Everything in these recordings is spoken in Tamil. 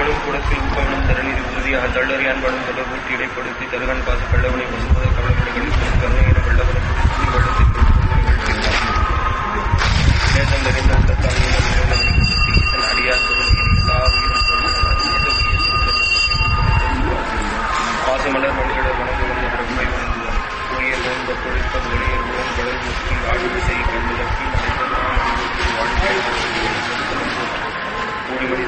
தரும் குடத்தில் உப்பவனும் தரநீதி உறுதியாக தள்ளறியான் படும் தொடர் ஊட்டி இடைப்படுத்தி தருகன் பாசு கள்ளவனை பசுமுத கவலைகளில் கருணை என வெள்ளவனம் புதுச்சி வெள்ளத்தில் நேசம் நிறைந்த உள்ளத்தால் ஈனம் நிறைந்த மணிக்கு ஈசன் அடியார் பொருள் எல்லா உயிரும் பாசமலர் மணிகளர் வணங்கு வந்து பிரம்மை வணங்குவார் ஊழியர் வேந்த பொழித்த ஒளியர் உடன் கடல் முக்கி ஆழ்வு செய் கண்ணுலக்கி வாழ்க்கை கூடிமணி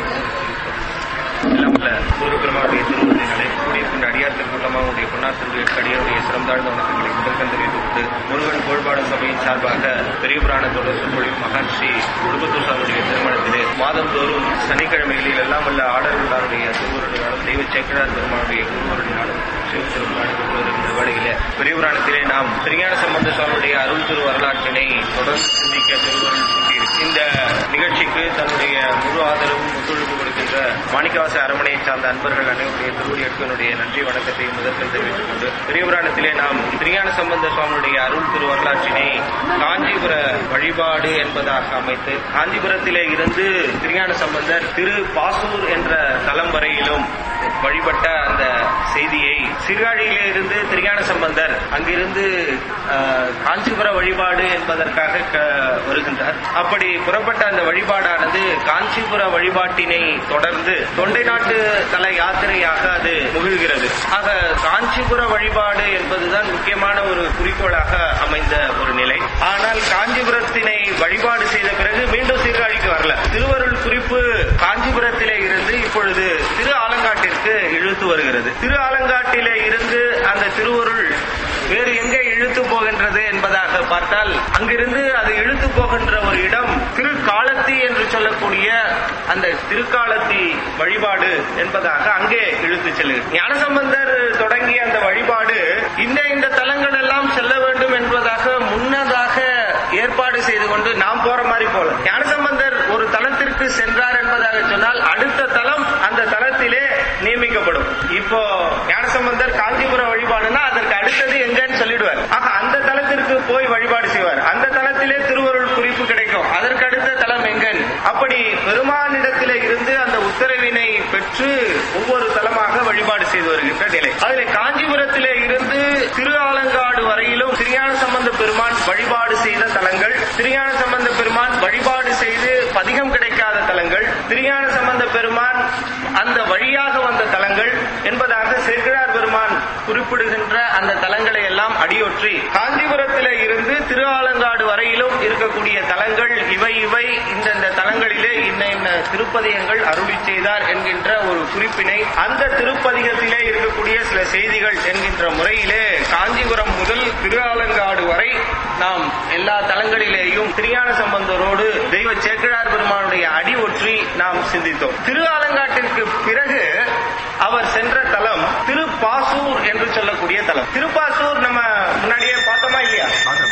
திருவாரூர் முருகப்பெருமானுடைய திருவுருளினாலே கூடியிருக்கின்ற அடியார் திருக்குள்ளமாக உடைய பொன்னாசிரிய அடியாருடைய சிரம் தாழ்ந்த வணக்கங்களை முதற்கண் தெரிவித்து முருகன் கோழ்பாடு சபையின் சார்பாக பெரிய புராணத்தோட சொற்பொழிவு மகர்ஷி குடும்பத்தூர் சாருடைய திருமணத்திலே மாதந்தோறும் சனிக்கிழமைகளில் எல்லாம் வல்ல ஆடர்களாருடைய திருவுருளினாலும் தெய்வ சேக்கடார் பெருமானுடைய குருவருளினாலும் சிவ திருமணத்துக்கு வருகின்ற வேளையிலே பெரிய புராணத்திலே நாம் திருஞான சம்பந்த சுவாமியுடைய அருள் திரு வரலாற்றினை தொடர்ந்து சிந்திக்க திருவருள் கூட்டியிருக்கு இந்த நிகழ்ச்சிக்கு தன்னுடைய முழு ஆதரவும் ஒத்துழைப்பு கொடுக்கின்ற மாணிக்கவாச அரமனையை சார்ந்த அன்பர்கள் அனைவருடைய திருவடியற்கனுடைய நன்றி வணக்கத்தை முதற்கல் தெரிவித்துக் கொண்டு பெரியபுராணத்திலே நாம் திருஞான சம்பந்த சுவாமியுடைய அருள் திரு வரலாற்றினை காஞ்சிபுர வழிபாடு என்பதாக அமைத்து காஞ்சிபுரத்திலே இருந்து திருஞான சம்பந்தர் திரு பாசூர் என்ற தலம் வரையிலும் வழிபட்ட அந்த செய்தியை சீர்காழியிலே இருந்து திருஞான சம்பந்தர் அங்கிருந்து அஹ், காஞ்சிபுர வழிபாடு என்பதற்காக க- வருகின்றார் அப்படி புறப்பட்ட அந்த வழிபாடானது காஞ்சிபுர வழிபாட்டினை தொடர்ந்து தொண்டை நாட்டு தல யாத்திரையாக அது முகிழ்கிறது ஆக காஞ்சிபுர வழிபாடு என்பதுதான் முக்கியமான ஒரு குறிக்கோளாக அமைந்த ஒரு நிலை ஆனால் காஞ்சிபுரத்தினை வழிபாடு செய்த பிறகு மீண்டும் சீர்காழிக்கு வரல திருவருள் குறிப்பு காஞ்சிபுரத்திலே இருந்து இப்பொழுது திரு ஆலங்காட்டிற்கு இழுத்து வருகிறது திரு ஆலங்காட்டிலே இருந்து அந்த திருவருள் வேறு எங்கே இழுத்து போகின்றது என்பதாக பார்த்தால் அங்கிருந்து அது இழுத்து போகின்ற ஒரு இடம் திருக்காலத்தி என்று சொல்லக்கூடிய அந்த திருக்காலத்தி வழிபாடு என்பதாக அங்கே இழுத்து செல்லுகிறது ஞானசம்பந்தர் தொடங்கிய அந்த வழிபாடு இந்த இந்த தலங்கள் எல்லாம் செல்ல வேண்டும் என்பதாக முன்னதாக ஏற்பாடு செய்து கொண்டு நாம் போற மாதிரி போல ஞானசம்பந்தர் ஒரு தலத்திற்கு சென்றார் என்பதாக சொன்னால் அடுத்த தலம் அந்த தலத்திலே நியமிக்கப்படும் இப்போ ஞானசம்பந்தர் காஞ்சிபுரம் வழிபாடுனா அதற்கு அடுத்தது எங்கன்னு சொல்லிடுவார் ஆக அந்த தலத்திற்கு போய் வழிபாடு செய்வார் அந்த தலத்திலே திருவருள் குறிப்பு கிடைக்கும் அதற்கு அடுத்த தலம் எங்கன் அப்படி பெருமானிடத்திலே இருந்து அந்த உத்தரவினை பெற்று ஒவ்வொரு தலமாக வழிபாடு செய்து வருகின்ற நிலை அதில் காஞ்சிபுரத்திலே இருந்து திரு ஆலங்காடு வரையிலும் திருஞான சம்பந்த பெருமான் வழிபாடு செய்த தலங்கள் திருஞான சம்பந்த பெருமான் வழிபாடு செய்து பதிகம் கிடைக்காத தலங்கள் திருஞான சம்பந்த பெருமான் அந்த வழியாக வந்த தலங்கள் என்பதாக சேர்க்கிறார் பெருமான் குறிப்பிடுகின்ற அந்த தலங்களை எல்லாம் அடியொற்றி காஞ்சிபுரத்திலே இருந்து திரு ஆலங்காடு வரையிலும் இருக்கக்கூடிய தலங்கள் இவை இவை இந்தந்த தலங்களிலே இன்ன இன்ன திருப்பதிகங்கள் அருளி செய்தார் என்கின்ற ஒரு குறிப்பினை அந்த திருப்பதிகத்திலே இருக்கக்கூடிய சில செய்திகள் என்கின்ற முறையிலே காஞ்சிபுரம் முதல் திரு ஆலங்காடு வரை நாம் எல்லா தலங்களிலேயும் திருஞான சம்பந்தரோடு தெய்வ சேக்கிழார் பெருமானுடைய அடி ஒற்றி நாம் சிந்தித்தோம் திரு ஆலங்காட்டிற்கு பிறகு அவர் சென்ற தலம் திருப்பாசூர் என்று சொல்லக்கூடிய தலம் திருப்பாசூர் நம்ம முன்னாடியே பார்த்தோமா இல்லையா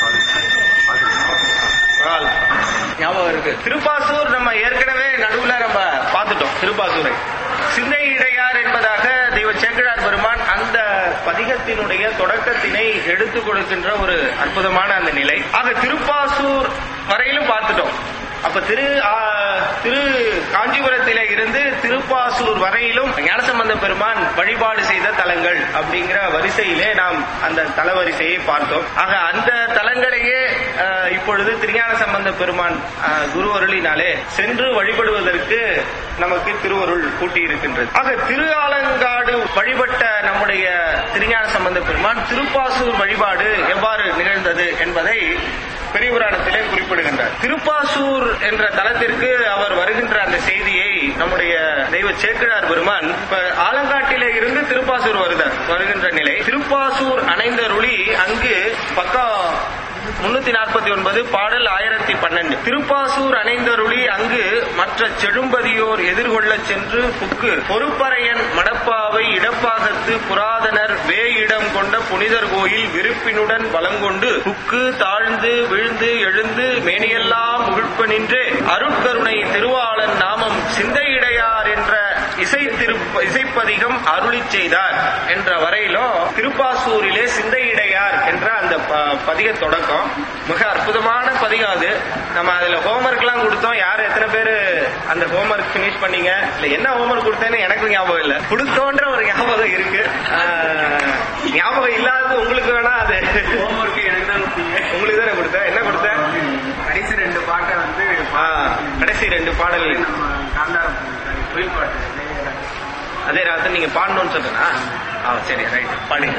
பரவாயில்ல. ஞாபகம் இருக்கு திருப்பாசூர் நம்ம ஏற்கனவே நடுவுல நம்ம பார்த்துட்டோம் திருப்பாசூரை சிந்தை இடையார் என்பதாக தெய்வ சேக்கிழார் பெருமான் அந்த பதிகத்தினுடைய தொடக்கத்தினை எடுத்து கொடுக்கின்ற ஒரு அற்புதமான அந்த நிலை ஆக திருப்பாசூர் வரையிலும் பார்த்துட்டோம் அப்ப திரு ஆ, திரு காஞ்சிபுரத்திலே இருந்து திருப்பாசூர் வரையிலும் ஞானசம்பந்த பெருமான் வழிபாடு செய்த தலங்கள் அப்படிங்கிற வரிசையிலே நாம் அந்த தலவரிசையை பார்த்தோம் ஆக அந்த தலங்களையே ஆ, இப்பொழுது திருஞான சம்பந்த பெருமான் ஆ, குரு அருளினாலே சென்று வழிபடுவதற்கு நமக்கு திருவருள் கூட்டி இருக்கின்றது ஆக திரு ஆலங்காடு வழிபட்ட நம்முடைய திருஞான சம்பந்த பெருமான் திருப்பாசூர் வழிபாடு எவ்வாறு நிகழ்ந்தது என்பதை பெரிய புராணத்திலே குறிப்பிடுகின்றார் திருப்பாசூர் என்ற தலத்திற்கு அவர் வருகின்ற அந்த செய்தியை நம்முடைய தெய்வ சேக்கிழார் பெருமான் இப்ப ஆலங்காட்டிலே இருந்து திருப்பாசூர் வருதார் வருகின்ற நிலை திருப்பாசூர் அணைந்தருளி அங்கு பக்கம் முன்னூத்தி நாற்பத்தி ஒன்பது பாடல் ஆயிரத்தி பன்னெண்டு திருப்பாசூர் அணைந்தருளி அங்கு மற்ற செழும்பதியோர் எதிர்கொள்ள சென்று புக்கு பொறுப்பறையன் மடப்பாவை இடப்பாகத்து புராதனர் வேயிடம் கொண்ட புனிதர் கோயில் விருப்பினுடன் வலங்கொண்டு புக்கு தாழ்ந்து விழுந்து எழுந்து மேனியெல்லாம் உழ்ப்ப நின்று அருட்கருணை திருவாளன் நாமம் சிந்தையிடையார் என்ற இசை திருப்ப இசைப்பதிகம் அருளி செய்தார் என்ற வரையிலும் திருப்பாசூரிலே சிந்தையிடையார் என்ற அந்த ப- பதிக தொடக்கம் மிக அற்புதமான பதிகம் அது நம்ம அதுல ஹோம்ஒர்க் எல்லாம் கொடுத்தோம் யார் எத்தனை பேரு அந்த ஹோம்ஒர்க் ஃபினிஷ் பண்ணீங்க இல்ல என்ன ஹோம்ஒர்க் கொடுத்தேன்னு எனக்கு ஞாபகம் இல்ல கொடுத்தோன்ற ஒரு ஞாபகம் இருக்கு ஆஹ், ஞாபகம் இல்லாதது உங்களுக்கு வேணா அது ஹோம்ஒர்க் எனக்கு தான் கொடுத்தீங்க உங்களுக்கு தானே கொடுத்தேன் என்ன கொடுத்தேன் கடைசி ரெண்டு பாட்டை வந்து ஆ, கடைசி ரெண்டு பாடல் நம்ம காந்தாரம் குயில் பாட்டு அதே ராத்திரி நீங்க பாடணும்னு சொன்னா ஆ சரி ரைட் பாடுங்க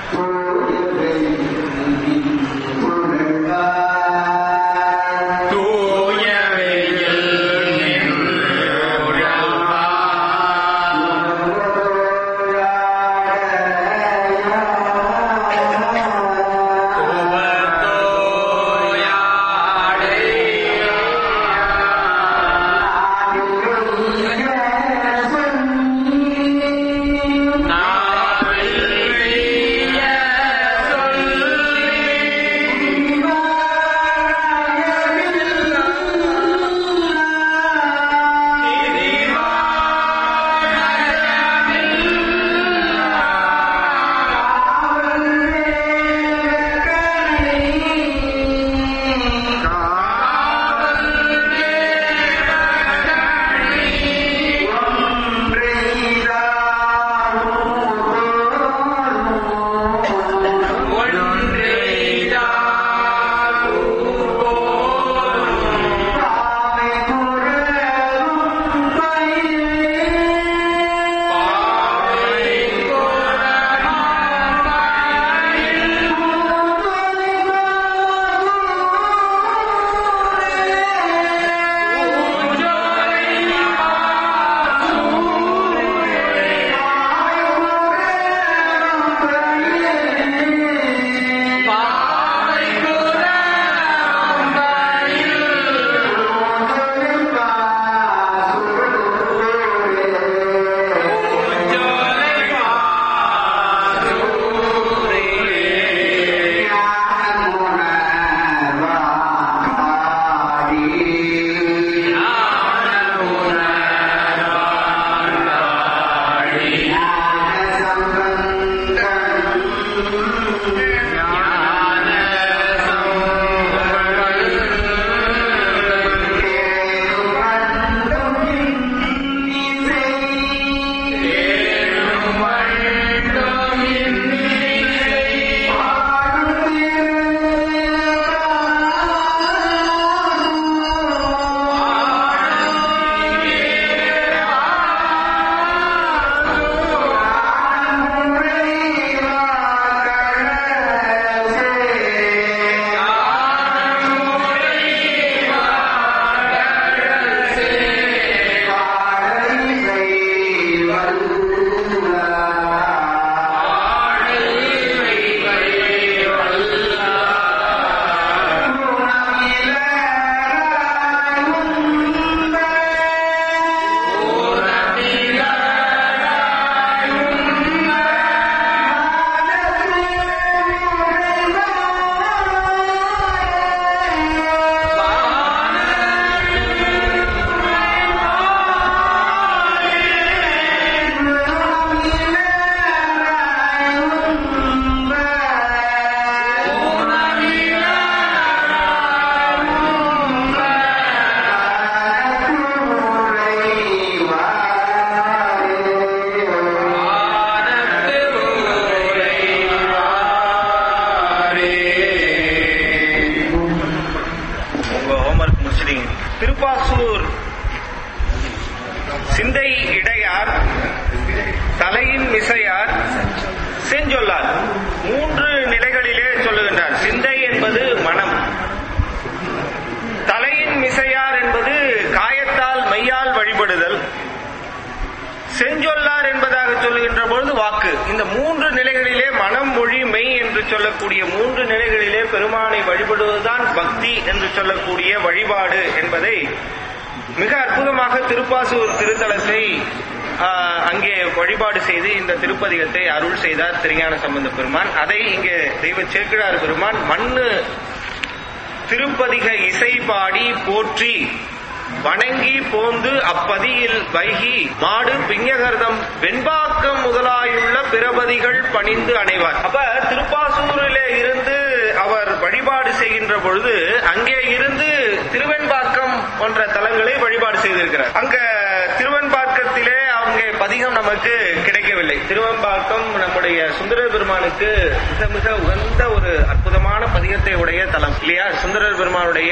உங்க ஹோம்ஒர்க் முடிச்சிட்டீங்க திருப்பாசூர் சிந்தை இடையார் தலையின் மிசையார் செஞ்சொல்லார் மூன்று நிலைகளிலே சொல்லுகின்றார் சிந்தை என்பது மனம் தலையின் மிசையார் என்பது காயத்தால் மையால் வழிபடுதல் செஞ்சொல்லார் என்பதாக சொல்லுகின்ற பொழுது வாக்கு இந்த மூன்று நிலைகளிலே மனம் மொழி மெய் என்று சொல்லக்கூடிய மூன்று நிலைகளிலே பெருமானை வழிபடுவதுதான் பக்தி என்று சொல்லக்கூடிய வழிபாடு என்பதை மிக அற்புதமாக திருப்பாசூர் திருத்தலத்தை ஆஹ், அங்கே வழிபாடு செய்து இந்த திருப்பதிகத்தை அருள் செய்தார் திருஞான சம்பந்த பெருமான் அதை இங்கே தெய்வ சேக்கிழார் பெருமான் மண்ணு திருப்பதிக இசை பாடி போற்றி வணங்கி போந்து அப்பதியில் வைகி மாடு பிஞகர்தம் வெண்பாக்கம் முதலாயுள்ள பிரபதிகள் பணிந்து அணைவார் அப்ப திருப்பாசூரிலே இருந்து அவர் வழிபாடு செய்கின்ற பொழுது அங்கே இருந்து திருவெண்பாக்கம் போன்ற தலங்களை வழிபாடு செய்திருக்கிறார் அங்க திருவெண்பாக்கத்திலே அவங்க பதிகம் நமக்கு கிடைக்கவில்லை திருவெண்பாக்கம் நம்முடைய சுந்தர பெருமானுக்கு மிக மிக உகந்த ஒரு அற்புதமான பதிகத்தை உடைய தலம் இல்லையா சுந்தரர் பெருமானுடைய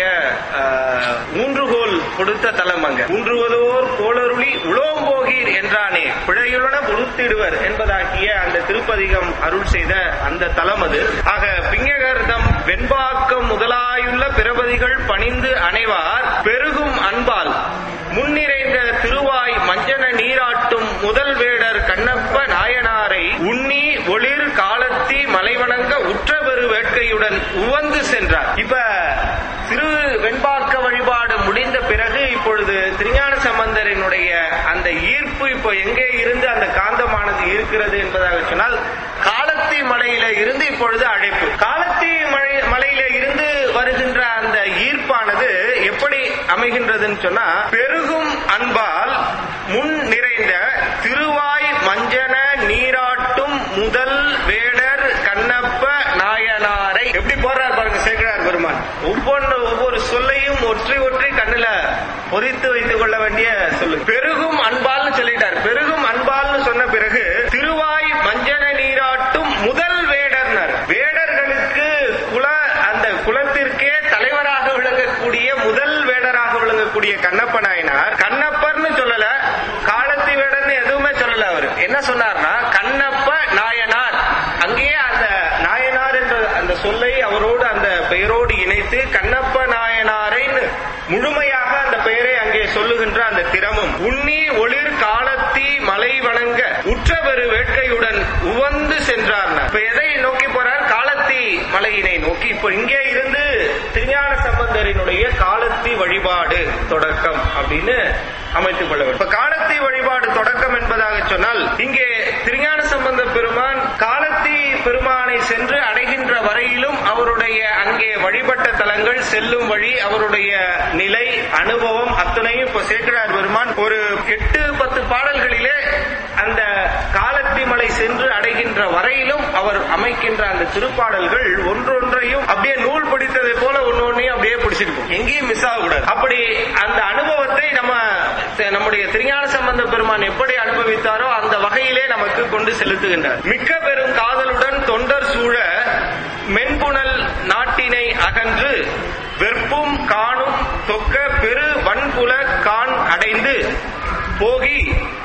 ஆஹ், ஊன்றுகோல் கொடுத்த தலம் அங்க ஊன்றுவதோர் கோளருளி உளோம்போகீர் என்றானே பிழையுள்ளன பொறுத்திடுவர் என்பதாகிய அந்த திருப்பதிகம் அருள் செய்த அந்த தலம் அது ஆக பிங்ககர்தம் வெண்பாக்கம் முதலாயுள்ள பிரபதிகள் பணிந்து அணைவார் பெருகும் அன்பால் முன்னிறைந்த திருவாய் மஞ்சன நீராட்டும் முதல் வேடர் கண்ணப்ப நாயனாரை உண்ணி ஒளிர் காலத்தி மலைவணங்க உற்றபெரு வேட்கையுடன் உவந்து சென்றார் இப்ப திரு வெண்பாக்க வழிபாடு முடிந்த பிறகு இப்பொழுது திருஞான சம்பந்தரினுடைய அந்த ஈர்ப்பு இப்போ எங்கே இருந்து அந்த காந்தமானது இருக்கிறது என்பதாக சொன்னால் காலத்தி மலையில இருந்து இப்பொழுது அழைப்பு காலத்தி மலை மலையில இருந்து வருகின்ற அந்த ஈர்ப்பானது எப்படி அமைகின்றதுன்னு சொன்னா பெருகும் அன்பால் முன் நிறைந்த திருவாய் மஞ்சன நீராட்டும் முதல் வேடர் கண்ணப்ப நாயனாரை எப்படி போறார் பாருங்க சேகரார் பெருமான் ஒவ்வொன்று ஒவ்வொரு சொல்லையும் ஒற்றை ஒற்றை கண்ணுல பொறித்து வைத்துக் கொள்ள வேண்டிய சொல்லு பெருகும் அன்பால்னு சொல்லிட்டார் பெருகும் அன்பால்னு சொன்ன பிறகு திருவாய் மஞ்சன நீராட்டும் முதல் வேடர்னர் வேடர்களுக்கு குல அந்த குலத்திற்கே தலைவராக விளங்கக்கூடிய முதல் வேடராக விளங்கக்கூடிய கண்ணப்ப நாயனார் கண்ணப்பர்னு சொல்லல காலத்தி வேடர்னு எதுவுமே சொல்லல அவர் என்ன சொன்னார்னா கண்ணப்ப நாயனார் அங்கேயே அந்த நாயனார் என்ற அந்த சொல்லை அவரோடு அந்த பெயரோடு இணைத்து கண்ணப்ப நாயனாரைன்னு முழுமையாக அந்த பெயரை அங்கே சொல்லுகின்ற அந்த திறமும் உண்ணி ஒளிர் காலத்தி மலை வணங்க உற்றபெரு வேட்கையுடன் உவந்து சென்றார் இப்ப எதை நோக்கி போறார் காலத்தி மலையினை நோக்கி இப்ப இங்கே இருந்து திருஞான சம்பந்தரினுடைய காலத்தி வழிபாடு தொடக்கம் அப்படின்னு அமைத்துக் கொள்ள வேண்டும் இப்ப காலத்தி வழிபாடு தொடக்கம் என்பதாக சொன்னால் இங்கே திருஞான சம்பந்த பெருமான் காலத்தி பெருமானை சென்று அடைகின்ற வரையிலும் அவருடைய அங்கே வழிபட்ட தலங்கள் செல்லும் வழி அவருடைய நிலை அனுபவம் அத்தனையும் இப்ப சேக்கரார் பெருமான் ஒரு எட்டு பத்து பாடல்களிலே அந்த காலத்தி மலை சென்று அடைகின்ற வரையிலும் அவர் அமைக்கின்ற அந்த திருப்பாடல்கள் ஒன்றொன்றையும் அப்படியே நூல் பிடித்ததை போல ஒன்னு ஒன்னையும் அப்படியே பிடிச்சிருக்கும் எங்கேயும் மிஸ் ஆகக்கூடாது அப்படி அந்த அனுபவத்தை நம்ம நம்முடைய திருஞான சம்பந்த பெருமான் எப்படி அனுபவித்தாரோ அந்த வகையிலே நமக்கு கொண்டு செலுத்துகின்றார் மிக்க பெரும் காதலுடன் தொண்டர் சூழ மென்புணல் நாட்டினை அகன்று வெற்பும் காணும் தொக்க பெரு வன்புல கான் அடைந்து போகி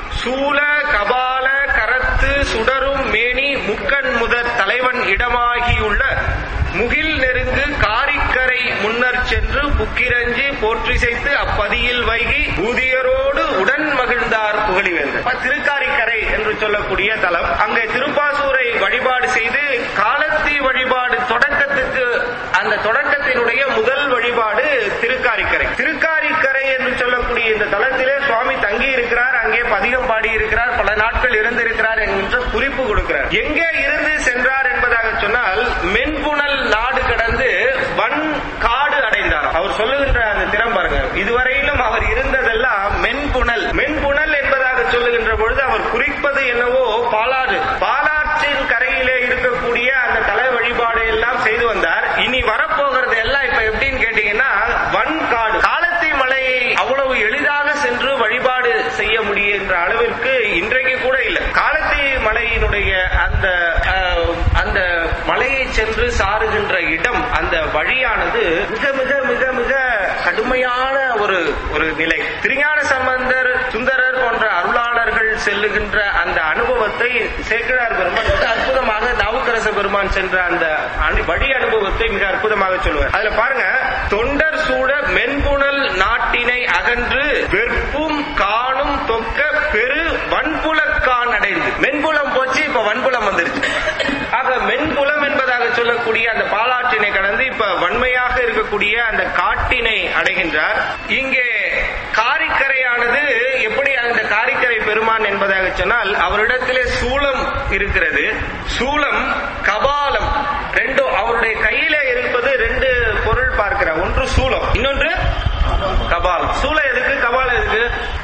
சூல கபால கரத்து சுடரும் மேனி முக்கண் முதற் தலைவன் இடமாகியுள்ள முகில் நெருங்கு காரிக்கரை முன்னர் சென்று புக்கிரஞ்சி போற்றிசைத்து அப்பதியில் வைகி ஊதியரோடு உடன் மகிழ்ந்தார் புகழிவேந்தர் அப்ப திருக்காரிக்கரை என்று சொல்லக்கூடிய தலம் அங்கே திருப்பாசூரை வழிபாடு செய்து காலத்தி வழிபாடு தொடக்கத்துக்கு அந்த தொடக்கத்தினுடைய முதல் வழிபாடு திருக்காரிக்கரை திருக்காரிக்கரை என்று சொல்லக்கூடிய இந்த தலத்திலே சுவாமி தங்கி இருக்கிறார் அங்கே பதிகம் பாடி இருக்கிறார் பல நாட்கள் இருந்திருக்கிறார் என்கின்ற குறிப்பு கொடுக்கிறார் எங்கே இருந்து சென்றார் என்பதாக சொன்னால் மென்புணல் நாடு கடந்து வன் காடு அடைந்தார் அவர் சொல்லுகின்ற அந்த திறம் பாருங்க இதுவரையிலும் அவர் இருந்ததெல்லாம் மென்புணல் மென்புணல் என்பதாக சொல்லுகின்ற பொழுது அவர் குறிப்பது என்னவோ பாலாறு பாலாற்றின் கரையிலே இருக்கக்கூடிய அந்த தலை வழிபாடு எல்லாம் செய்து வந்தார் இனி வரப்போகிறது எல்லாம் இப்ப எப்படின்னு கேட்டீங்கன்னா வன் காடு காலத்தி மலையை அவ்வளவு எளிதாக சென்று வழிபாடு செய்ய முடிகின்ற அளவிற்கு இன்றைக்கு கூட இல்லை காலத்தி மலையினுடைய அந்த அஹ், அந்த மலையை சென்று சாருகின்ற இடம் அந்த வழியானது மிக மிக மிக மிக கடுமையான ஒரு ஒரு நிலை திருஞான சம்பந்தர் சுந்தரர் போன்ற அருளாளர்கள் செல்லுகின்ற அந்த அனுபவத்தை சேக்கிழார் பெருமான் மிக அற்புதமாக நாவுக்கரச பெருமான் சென்ற அந்த அனு- வழி அனுபவத்தை மிக அற்புதமாக சொல்லுவார் அதுல பாருங்க தொண்டர் சூழ மென்புணல் நாட்டினை அகன்று வெற்பும் காணும் தொக்க பெரு வன்புலக்கான் அடைந்து மென்புலம் போச்சு இப்ப வன்புலம் வந்துருச்சு ஆக மென்புலம் என்பதாக சொல்லக்கூடிய அந்த பாலாற்றினை கடந்து இப்ப வன்மையாக இருக்கக்கூடிய அந்த காட்டினை அடைகின்றார் இங்கே காரிக்கரையானது எப்படி அந்த காரிக்கரை பெருமான் என்பதாக சொன்னால் அவரிடத்திலே சூலம் இருக்கிறது சூலம் கபாலம் ரெண்டும் அவருடைய கையில இருப்பது ரெண்டு பொருள் பார்க்கிறார் ஒன்று சூலம் இன்னொன்று கபாலம் சூளம் எதுக்கு கபாலம் எதுக்கு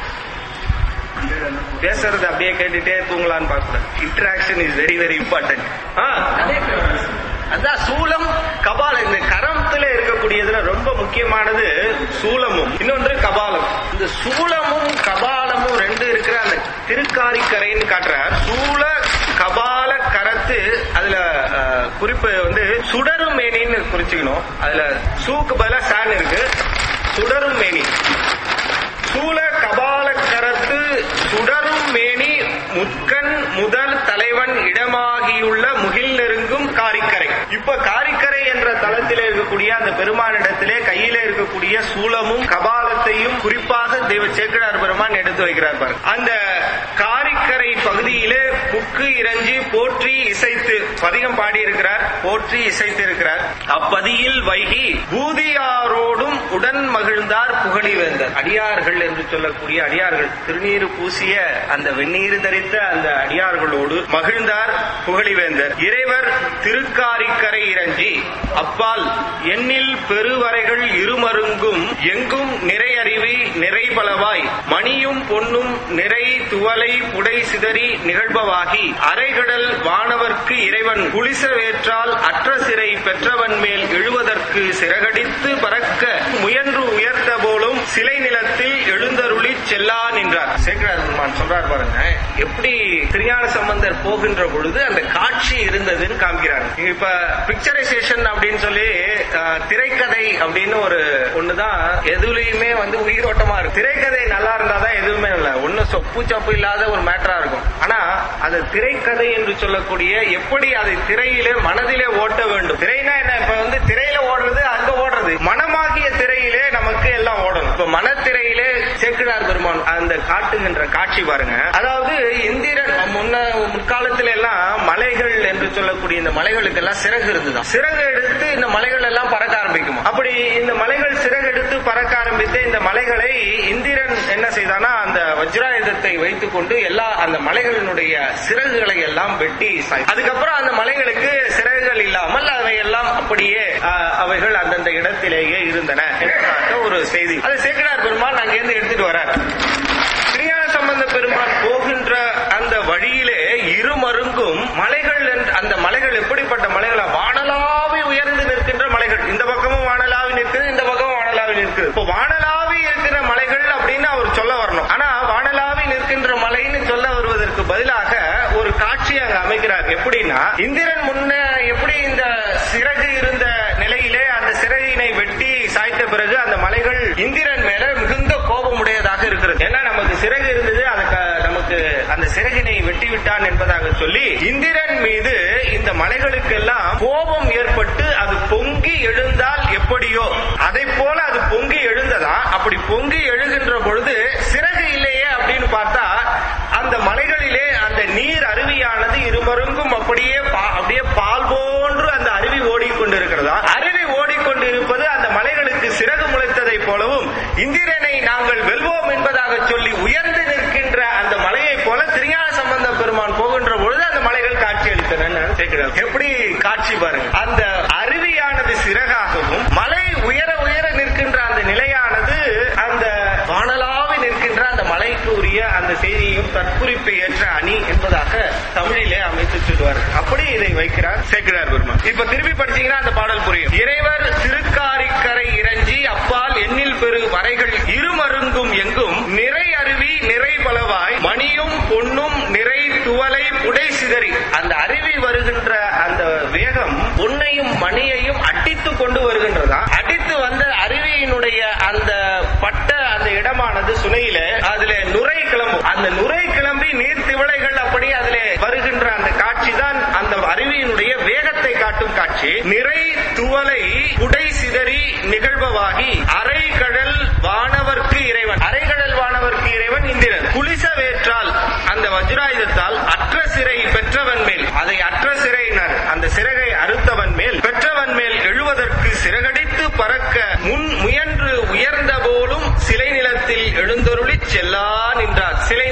பேசுறது அப்படியே கேட்டுட்டே தூங்கலான்னு பார்க்கக்கூடாது interaction is very very important அதான் சூலம் கபாலம் இந்த கரத்துல இருக்கக்கூடியதுல ரொம்ப முக்கியமானது சூலமும் இன்னொன்று கபாலம் இந்த சூலமும் கபாலமும் ரெண்டு இருக்கிற அந்த திருக்காரிக்கரைன்னு காட்டுறார் சூல கபால கரத்து அதுல அஹ், குறிப்பு வந்து சுடரும் மேனின்னு குறிச்சுக்கணும் அதுல சூக்கு பதிலா சான் இருக்கு சுடரும் மேனி சூல கபால கரத்து சுடரும் மேனி முட்கண் முதல் தலைவன் இடமாகியுள்ள முகில் நெருங்கும் காரிக்கரை இப்ப காரிக்கரை என்ற தளத்திலே இருக்கக்கூடிய அந்த பெருமானிடத்திலே கையில இருக்கக்கூடிய சூலமும் கபாலத்தையும் குறிப்பாக தெய்வ சேக்கிழார் பெருமான் எடுத்து வைக்கிறார் பாருங்க அந்த காரிக்கரை பகுதியிலே புக்கு இறஞ்சி போற்றி இசைத்து பதிகம் பாடியிருக்கிறார் போற்றி இசைத்து இருக்கிறார் அப்பதியில் வைகி பூதியாரோடும் உடன் மகிழ்ந்தார் புகழி வேந்தர் அடியார்கள் என்று சொல்லக்கூடிய அடியார்கள் திருநீறு பூசிய அந்த வெந்நீர் தரித்த அந்த அடியார்களோடு மகிழ்ந்தார் புகழிவேந்தர் இறைவர் திருக்காரிக்கரை இறஞ்சி அப்பால் எண்ணில் பெருவரைகள் இருமருங்கும் எங்கும் நிறையறிவி நிறைபலவாய் மணியும் பொன்னும் நிறை துவலை புடை சிதறி நிகழ்பவாகி அரைகடல் வானவர்க்கு இறைவன் குளிச வேற்றால் அற்ற சிறை பெற்றவன் மேல் எழுவதற்கு சிறகடித்து பறக்க முயன்று உயர்த்த போலும் சிலை நிலத்தில் எழுந்தருளி செல்லா நின்றார் சேக்கரார் பெருமான் சொல்றார் பாருங்க எப்படி திருஞான சம்பந்தர் போகின்ற பொழுது அந்த காட்சி இருந்ததுன்னு காமிக்கிறார் இப்ப பிக்சரைசேஷன் அப்படின்னு சொல்லி அஹ், திரைக்கதை அப்படின்னு ஒரு ஒண்ணுதான் எதுலயுமே வந்து உயிரோட்டமா இருக்கு திரைக்கதை நல்லா இருந்தாதான் எதுவுமே இல்ல ஒண்ணு சொப்பு சப்பு இல்லாத ஒரு மேட்டரா இருக்கும் ஆனா அந்த திரைக்கதை என்று சொல்லக்கூடிய எப்படி அதை திரையிலே மனதிலே ஓட்ட வேண்டும் திரைனா என்ன இப்ப வந்து திரையில ஓடுறது அங்க ஓடுறது மனமாகிய திரையிலே நமக்கு எல்லாம் ஓடணும் இப்ப மனத்திரையிலே சேக்கிழார் பெருமான் அந்த காட்டுகின்ற காட்சி பாருங்க அதாவது இந்திரன் முன்ன முற்காலத்துல எல்லாம் மலைகள் என்று சொல்லக்கூடிய இந்த மலைகளுக்கு எல்லாம் சிறகு இருந்துதான் சிறகு எடுத்து இந்த மலைகள் எல்லாம் பறக்க ஆரம்பிக்கும் அப்படி இந்த மலைகள் சிறகு எடுத்து பறக்க ஆரம்பித்து இந்த மலைகளை இந்திரன் என்ன செய்தானா அந்த வஜ்ராயுதத்தை வைத்துக் கொண்டு எல்லா அந்த மலைகளினுடைய சிறகுகளை எல்லாம் வெட்டி சாய் அதுக்கப்புறம் அந்த மலைகளுக்கு சிறகுகள் இல்லாமல் அவை எல்லாம் அப்படியே ஆஹ், அவைகள் அந்தந்த இடத்திலேயே இருந்தன என்பதாக ஒரு செய்தி அதை சேக்கடார் பெருமான் அங்கிருந்து எடுத்துட்டு வரார் திருஞான சம்பந்த பெருமான் போகின்ற அந்த வழியிலே இருமருங்கும் மலைகள் என்று- அந்த மலைகள் எப்படிப்பட்ட மலைகளா வானலாவி உயர்ந்து நிற்கின்ற மலைகள் இந்த பக்கமும் வானலாவி நிற்குது இந்த பக்கமும் வானலாவி நிற்குது இப்போ வானலாவி இருக்கிற மலைகள் அப்படின்னு அவர் சொல்ல வரணும் ஆனா வானலாவி நிற்கின்ற மலைன்னு சொல்ல வருவதற்கு பதிலாக ஒரு காட்சி அங்க அமைக்கிறார் எப்படின்னா இந்திரன் முன்ன எப்படி இந்த சிறகு இருந்த நிலையிலே அந்த சிறகினை வெட்டி சாய்த்த பிறகு அந்த மலைகள் இந்திரன் மேல மிகுந்த கோபமுடையதாக இருக்கிறது ஏன்னா நமக்கு சிறகு இருந்தது அதுக்கு நமக்கு அந்த சிறகினை வெட்டி விட்டான் என்பதாக சொல்லி இந்திரன் மீது இந்த மலைகளுக்கெல்லாம் கோபம் ஏற்பட்டு அது பொங்கி எழுந்தால் எப்படியோ அதை போல அது பொங்கி எழுந்ததா அப்படி பொங்கி எழுகின்ற பொழுது சிறகு இல்லையே அப்படின்னு பார்த்தா அந்த மலைகளிலே அந்த நீர் அருவியானது இருமருங்கும் அப்படியே பா- அப்படியே பால் போன்று அந்த அருவி ஓடிக்கொண்டிருக்கிறதா அருவி ஓடிக்கொண்டு இருப்பது அந்த மலைகளுக்கு சிறகு முளைத்ததை போலவும் இந்திரனை நாங்கள் வெல்வோம் என்பதாக சொல்லி உயர்ந்து நிற்கின்ற அந்த மலையை போல திருஞான சம்பந்த பெருமான் போகின்ற பொழுது அந்த மலைகள் காட்சி அளித்தன கேட்கிறார் எப்படி காட்சி பாருங்க அந்த அருவியானது சிறகாகவும் மலை உயர உயர நிற்கின்ற அந்த நிலையானது அந்த வானலாவி நிற்கின்ற அந்த மலைக்கு உரிய அந்த செய்தியையும் தற்குறிப்பை ஏற்ற அணி என்பதாக தமிழிலே அமைத்து சொல்வார் அப்படி இதை வைக்கிறார் சேர்க்கிறார் பெருமான் இப்ப திருப்பி படிச்சீங்கன்னா அந்த பாடல் புரியும் இறைவர் திருக்காரிக்கரை இறஞ்சி அப்பால் எண்ணில் பெரு வரைகள் இருமருங்கும் எங்கும் நிறை அருவி நிறை பலவாய் மணியும் பொன்னும் நிறை துவலை புடை சிதறி அந்த அருவி வருகின்ற அந்த வேகம் பொன்னையும் மணியையும் அடித்து கொண்டு வருகின்றதா அடித்து வந்த அருவியினுடைய அந்த பட்ட அந்த இடமானது சுனையில அதுல நுரை கிளம்பும் அந்த நுரை கிளம்பி நீர் திவளைகள் அப்படி அதுல வருகின்ற அந்த காட்சி தான் அந்த அருவியினுடைய வேகத்தை காட்டும் காட்சி நிறை துவலை புடை சிதறி நிகழ்பவாகி அரைகடல் வானவர்க்கு இறைவன் அரைகடல் வானவர்க்கு இறைவன் இந்திரன் குளிச வேற்றால் அந்த வஜ்ராயுதத்தால் அற்ற சிறை பெற்றவன் மேல் அதை அற்ற சிறையினர் அந்த சிறகை அறுத்தவன் மேல் பெற்றவன் மேல் எழுவதற்கு சிறகடித்து பறக்க முன் முயன்று உயர்ந்த போலும் சிலை நிலத்தில் எழுந்தருளி செல்லா நின்றார் சிலை நிலம்னர்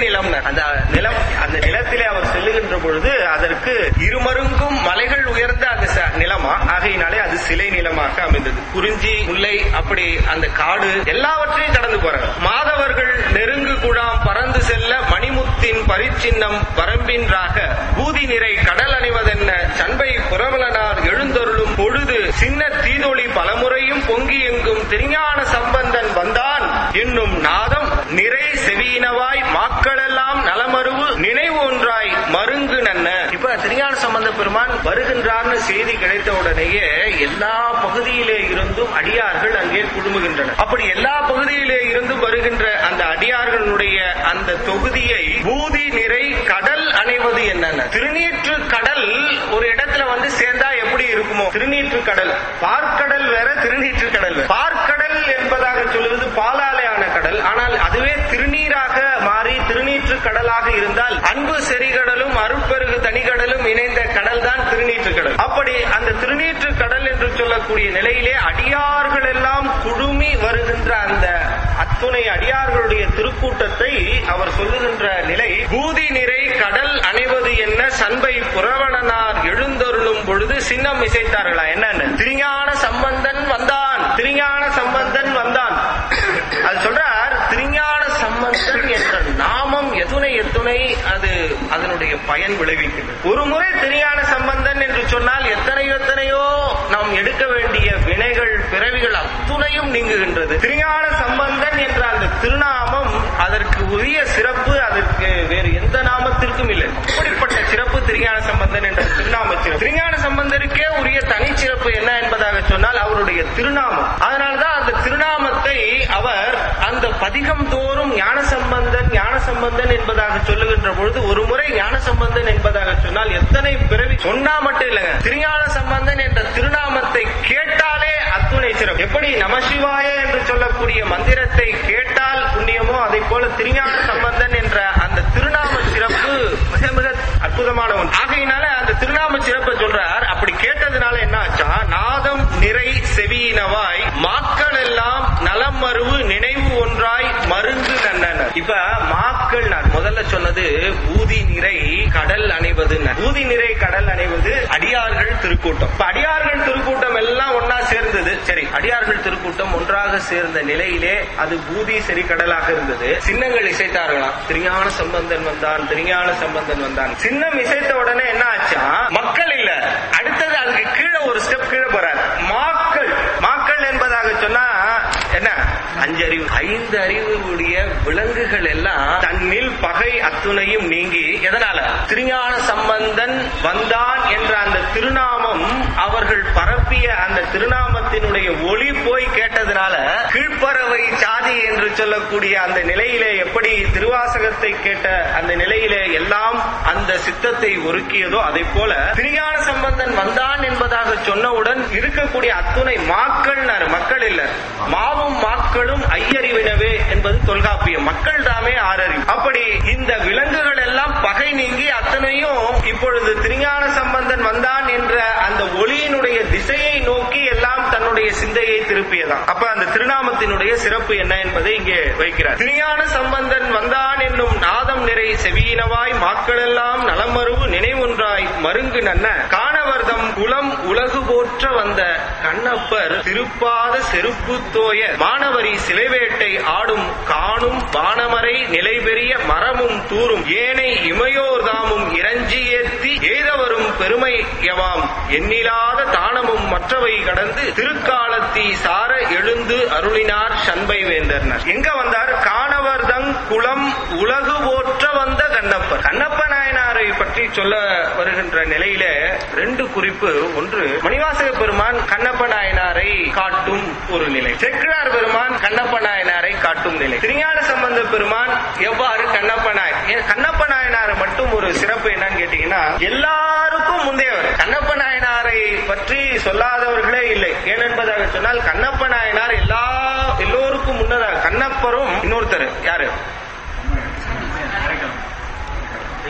அந்த நிலம் அந்த நிலத்திலே அவர் செல்லுகின்ற பொழுது அதற்கு இருமருங்கும் மலைகள் உயர்ந்த அந்த ச- நிலமா ஆகையினாலே அது சிலை நிலமாக அமைந்தது குறிஞ்சி முல்லை அப்படி அந்த காடு எல்லாவற்றையும் கடந்து போறாங்க மாதவர்கள் நெருங்கு குழாம் பறந்து செல்ல மணிமுத்தின் பரிச்சின்னம் வரம்பின்றாக பூதி நிறை கடல் அணிவதென்ன சண்பை புறவலனார் எழுந்தருளும் பொழுது சின்ன தீதொளி பலமுறையும் பொங்கி எங்கும் திருஞான சம்பந்தன் வந்தான் என்னும் நாதம் நிறை செவியினவாய் மாக்களெல்லாம் நலமருவு நினைவு ஒன்றாய் மருங்கு நன்ன இப்ப திருஞான சம்பந்த பெருமான் வருகின்றார்னு செய்தி கிடைத்த உடனேயே எல்லா பகுதியிலே இருந்தும் அடியார்கள் அங்கே குழுமுகின்றனர் அப்படி எல்லா பகுதியிலே இருந்தும் வருகின்ற அந்த அடியார்களுடைய அந்த தொகுதியை பூதி நிறை கடல் அணைவது என்னென்ன திருநீற்று கடல் ஒரு இடத்துல வந்து சேர்ந்தா எப்படி இருக்குமோ திருநீற்று கடல் பார்க்கடல் வேற திருநீற்று கடல் வேற பார்க்கடல் என்பதாக சொல்லுவது பாலாலையான கடல் ஆனால் அதுவே திருநீராக மாறி திருநீற்று கடலாக இருந்தால் அன்பு செறிகடலும் அருட்பெருகு தனிகடலும் இணைந்த கடல் தான் திருநீற்று கடல் அப்படி அந்த திருநீற்று கடல் என்று சொல்லக்கூடிய நிலையிலே அடியார்கள் எல்லாம் குழுமி வருகின்ற அந்த அத்துணை அடியார்களுடைய திருக்கூட்டத்தை அவர் சொல்லுகின்ற நிலை பூதி நிறை கடல் அணைவது என்ன சண்பை புறவணனார் எழுந்தருளும் பொழுது சின்னம் இசைத்தார்களா என்னன்னு திருஞான சம்பந்தன் வந்தான் திருஞான சம்பந்தன் வந்தான் அது சொல்றார் திருஞான சம்பந்தன் என்ற நாமம் எத்துணை எத்துணை அது அதனுடைய பயன் விளைவிக்கிறது ஒரு முறை திருஞான சம்பந்தன் என்று சொன்னால் எத்தனையோ எத்தனையோ நாம் எடுக்க வேண்டிய வினைகள் பிறவிகள் அத்துணையும் நீங்குகின்றது திருஞான சம்பந்தன் என்ற அந்த திருநாமம் அதற்கு உரிய சிறப்பு அதற்கு வேறு எந்த நாமத்திற்கும் இல்லை அப்படிப்பட்ட சிறப்பு திருஞான சம்பந்தன் என்ற திருநாம சிறப்பு திருஞான சம்பந்தருக்கே உரிய தனிச்சிறப்பு என்ன என்பதாக சொன்னால் அவருடைய திருநாமம் அதனால்தான் அந்த திருநாமத்தை அவர் அந்த பதிகம் தோறும் ஞான சம்பந்தன் ஞான சம்பந்தன் என்பதாக சொல்லுகின்ற பொழுது ஒரு முறை ஞான சம்பந்தன் என்பதாக சொன்னால் எத்தனை பிறவி சொன்னா மட்டும் இல்லைங்க திருஞான சம்பந்தன் என்ற திருநாமத்தை கேட்டாலே அத்துணை சிறப்பு எப்படி நமசிவாய என்று சொல்லக்கூடிய மந்திரத்தை கேட்டால் புண்ணியமோ அதை போல திருஞான சம்பந்தன் என்ற அந்த திருநாம சிறப்பு மிக மிக அற்புதமான ஒன்று ஆகையினால அந்த திருநாம சிறப்பை சொல்றார் அப்படி கேட்டதுனால என்ன ஆச்சா நாதம் நிறை செவியினவாய் மாக்கள் எல்லாம் நலம் மருவு நினைவு ஒன்றாய் மருந்து நன்னன இப்ப மாக்கள் நான் முதல்ல சொன்னது பூதி நிறை கடல் அணைவது பூதி நிறை கடல் அணைவது அடியார்கள் திருக்கூட்டம் இப்ப அடியார்கள் திருக்கூட்டம் எல்லாம் ஒன்னா சேர்ந்தது சரி அடியார்கள் திருக்கூட்டம் ஒன்றாக சேர்ந்த நிலையிலே அது பூதி சரி கடலாக இருந்தது சின்னங்கள் இசைத்தார்களாம் திருஞான சம்பந்தன் வந்தான் திருஞான சம்பந்தன் வந்தான் சின்னம் இசைத்த உடனே என்ன ஆச்சா மக்கள் இல்ல அடுத்தது அதுக்கு கீழே ஒரு ஸ்டெப் கீழே போறார் மாக்கள் மாக்கள் என்பதாக சொன்னா என்ன அஞ்சு அறிவு ஐந்து அறிவு உடைய விலங்குகள் எல்லாம் தன்னில் பகை அத்துணையும் நீங்கி எதனால திருஞான சம்பந்தன் வந்தான் என்ற அந்த திருநாமம் அவர்கள் பரப்பிய அந்த திருநாமத்தினுடைய ஒளி போய் கேட்டதுனால கீழ்ப்பறவை சாதி என்று சொல்லக்கூடிய அந்த நிலையிலே எப்படி திருவாசகத்தை கேட்ட அந்த நிலையிலே எல்லாம் அந்த சித்தத்தை ஒருக்கியதோ அதை போல திருஞான சம்பந்தன் வந்தான் என்பதாக சொன்னவுடன் இருக்கக்கூடிய அத்துணை மாக்கள் மக்கள் இல்ல மாவும் மாக்களும் ஐயறிவினவே என்பது தொல்காப்பியம் மக்கள் தாமே ஆறறிவு அப்படி இந்த விலங்குகள் எல்லாம் பகை நீங்கி அத்தனையும் இப்பொழுது திருஞான சம்பந்தன் வந்தான் என்ற அந்த ஒளியினுடைய திசையை நோக்கி எல்லாம் தன்னுடைய சிந்தையை திருப்பியதாம் அப்ப அந்த திருநாமத்தினுடைய சிறப்பு என்ன என்பதை இங்கே வைக்கிறார் திருஞான சம்பந்தன் வந்தான் என்னும் நாதம் நிறை செவியினவாய் மாக்களெல்லாம் நலமருவு நினைவொன்றாய் மருங்கு நன்ன காணவர்தம் குலம் உலகு போற்ற வந்த கண்ணப்பர் திருப்பாத செருப்பு தோய மாணவரி சிலைவேட்டை ஆடும் காணும் வானமரை நிலை பெரிய மரமும் தூரும் ஏனை இமையோர் தாமும் இறஞ்சி ஏத்தி எய்தவரும் பெருமை எவாம் எண்ணிலாத தானமும் மற்றவை கடந்து திருக்காலத்தி சார எழுந்து அருளினார் சண்பை வேந்தர்னர் எங்க வந்தார் காணவர்தங் குலம் உலகு போற்ற வந்த கண்ணப்பர் கண்ணப்ப நாயனாரை பற்றி சொல்ல வருகின்ற நிலையில ரெண்டு குறிப்பு ஒன்று மணிவாசக பெருமான் கண்ணப்ப நாயனாரை காட்டும் ஒரு நிலை செக்கிழார் பெருமான் கண்ணப்ப நாயனாரை காட்டும் நிலை திருஞான சம்பந்த பெருமான் எவ்வாறு கண்ணப்ப நாய் ஏன் கண்ணப்ப நாயனாரை மட்டும் ஒரு சிறப்பு என்னன்னு கேட்டீங்கன்னா எல்லாருக்கும் முந்தையவர் கண்ணப்ப நாயனாரை பற்றி சொல்லாதவர்களே இல்லை ஏனென்பதாக சொன்னால் கண்ணப்ப நாயனார் எல்லா எல்லோருக்கும் முன்னதாக கண்ணப்பரும் இன்னொருத்தர் யாரு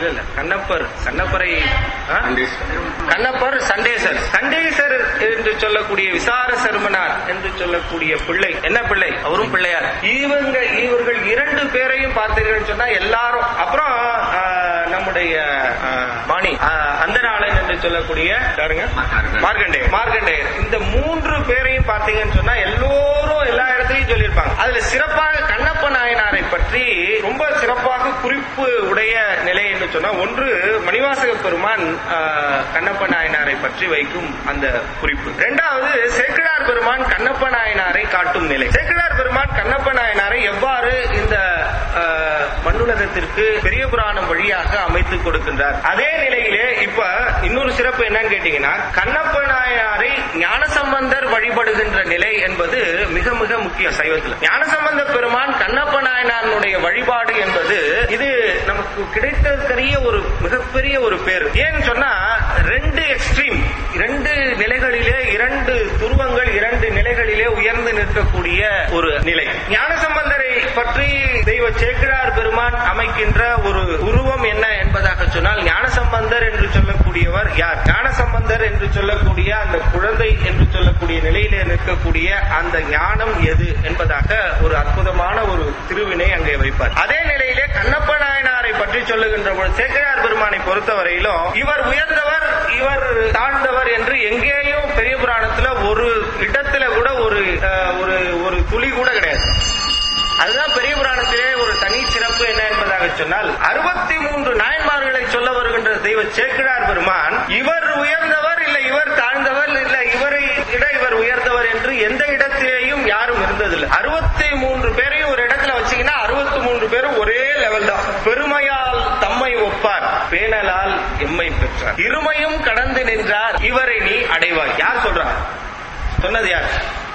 இல்ல இல்ல கண்ணப்பர் கண்ணப்பரை ஆ? கண்ணப்பர் சண்டேசர் சண்டேசர் என்று சொல்லக்கூடிய விசார சருமனார் என்று சொல்லக்கூடிய பிள்ளை என்ன பிள்ளை அவரும் பிள்ளையார் இவங்க இவர்கள் இரண்டு பேரையும் பார்த்தீர்கள் சொன்னா எல்லாரும் அப்புறம் ஆ, நம்முடைய ஆ, மாணி ஆ, அந்தநாளன் என்று சொல்லக்கூடிய யாருங்க மார்க்கண்டேயர் மார்க்கண்டேயர் இந்த மூன்று பேரையும் பார்த்தீங்கன்னு சொன்னா எல்லோரும் எல்லா இடத்துலயும் சொல்லியிருப்பாங்க அதுல சிறப்பாக கண்ணப்ப நாயனாரை பற்றி ரொம்ப சிறப்பாக குறிப்பு உடைய நிலை என்று சொன்னா ஒன்று மணிவாசக பெருமான் ஆஹ், கண்ணப்ப நாயனாரை பற்றி வைக்கும் அந்த குறிப்பு இரண்டாவது சேக்கிழார் பெருமான் கண்ணப்ப நாயனாரை காட்டும் நிலை சேக்கிழார் பெருமான் கண்ணப்ப நாயனாரை எவ்வாறு இந்த ஆஹ், மண்ணுலகத்திற்கு பெரிய புராணம் வழியாக அமைத்து கொடுக்கின்றார் அதே நிலையிலே இப்ப இன்னொரு சிறப்பு என்னன்னு கேட்டீங்கன்னா கண்ணப்ப நாயனாரை ஞானசம்பந்தர் வழிபடுகின்ற நிலை என்பது மிக மிக முக்கியம் சைவத்தில் ஞானசம்பந்த பெருமான் கண்ணப்ப நாயனாருடைய வழிபாடு என்பது இது நமக்கு கிடைத்தற்கரிய ஒரு மிகப்பெரிய ஒரு பேர் ஏன்னு சொன்னா ரெண்டு எக்ஸ்ட்ரீம் இரண்டு நிலைகளிலே இரண்டு துருவங்கள் இரண்டு நிலைகளிலே உயர்ந்து நிற்கக்கூடிய ஒரு நிலை ஞானசம்பந்தரை பற்றி தெய்வ சேக்கிழார் பெருமான் அமைக்கின்ற ஒரு உருவம் என்ன என்பதாக சொன்னால் ஞானசம்பந்தர் என்று சொல்லக்கூடியவர் யார் ஞானசம்பந்தர் என்று சொல்லக்கூடிய அந்த குழந்தை என்று சொல்லக்கூடிய நிலையிலே நிற்கக்கூடிய அந்த ஞானம் எது என்பதாக ஒரு அற்புதமான ஒரு திருவினை அங்கே வைப்பார் அதே நிலையிலே கண்ணப்ப நாயனாரை பற்றி சொல்லுகின்ற பொழுது சேக்கிழார் பெருமானை பொறுத்தவரையிலும் இவர் உயர்ந்தவர் இவர் தாழ்ந்தவர் என்று எங்கேயும் பெரிய புராணத்துல ஒரு இடத்துல கூட ஒரு அஹ், ஒரு ஒரு துளி கூட கிடையாது அதுதான் பெரிய புராணத்திலே ஒரு தனி சிறப்பு என்ன என்பதாக சொன்னால் அறுபத்தி மூன்று நாயன்மார்களை சொல்ல வருகின்ற தெய்வ சேக்கிழார் பெருமான் இவர் உயர்ந்தவர் இல்ல இவர் தாழ்ந்தவர் இல்ல இவரை விட இவர் உயர்ந்தவர் என்று எந்த இடத்திலேயும் யாரும் இருந்ததில்லை அறுபத்தி மூன்று பேரையும் ஒரு இடத்துல வச்சீங்கன்னா அறுபத்தி மூன்று பேரும் ஒரே லெவல் தான் பெருமையால் தம்மை ஒப்பார் பேணலால் எம்மை பெற்றார் இருமையும் கடந்து நின்றார் இவரை நீ அடைவாய் யார் சொல்றார் சொன்னது யார்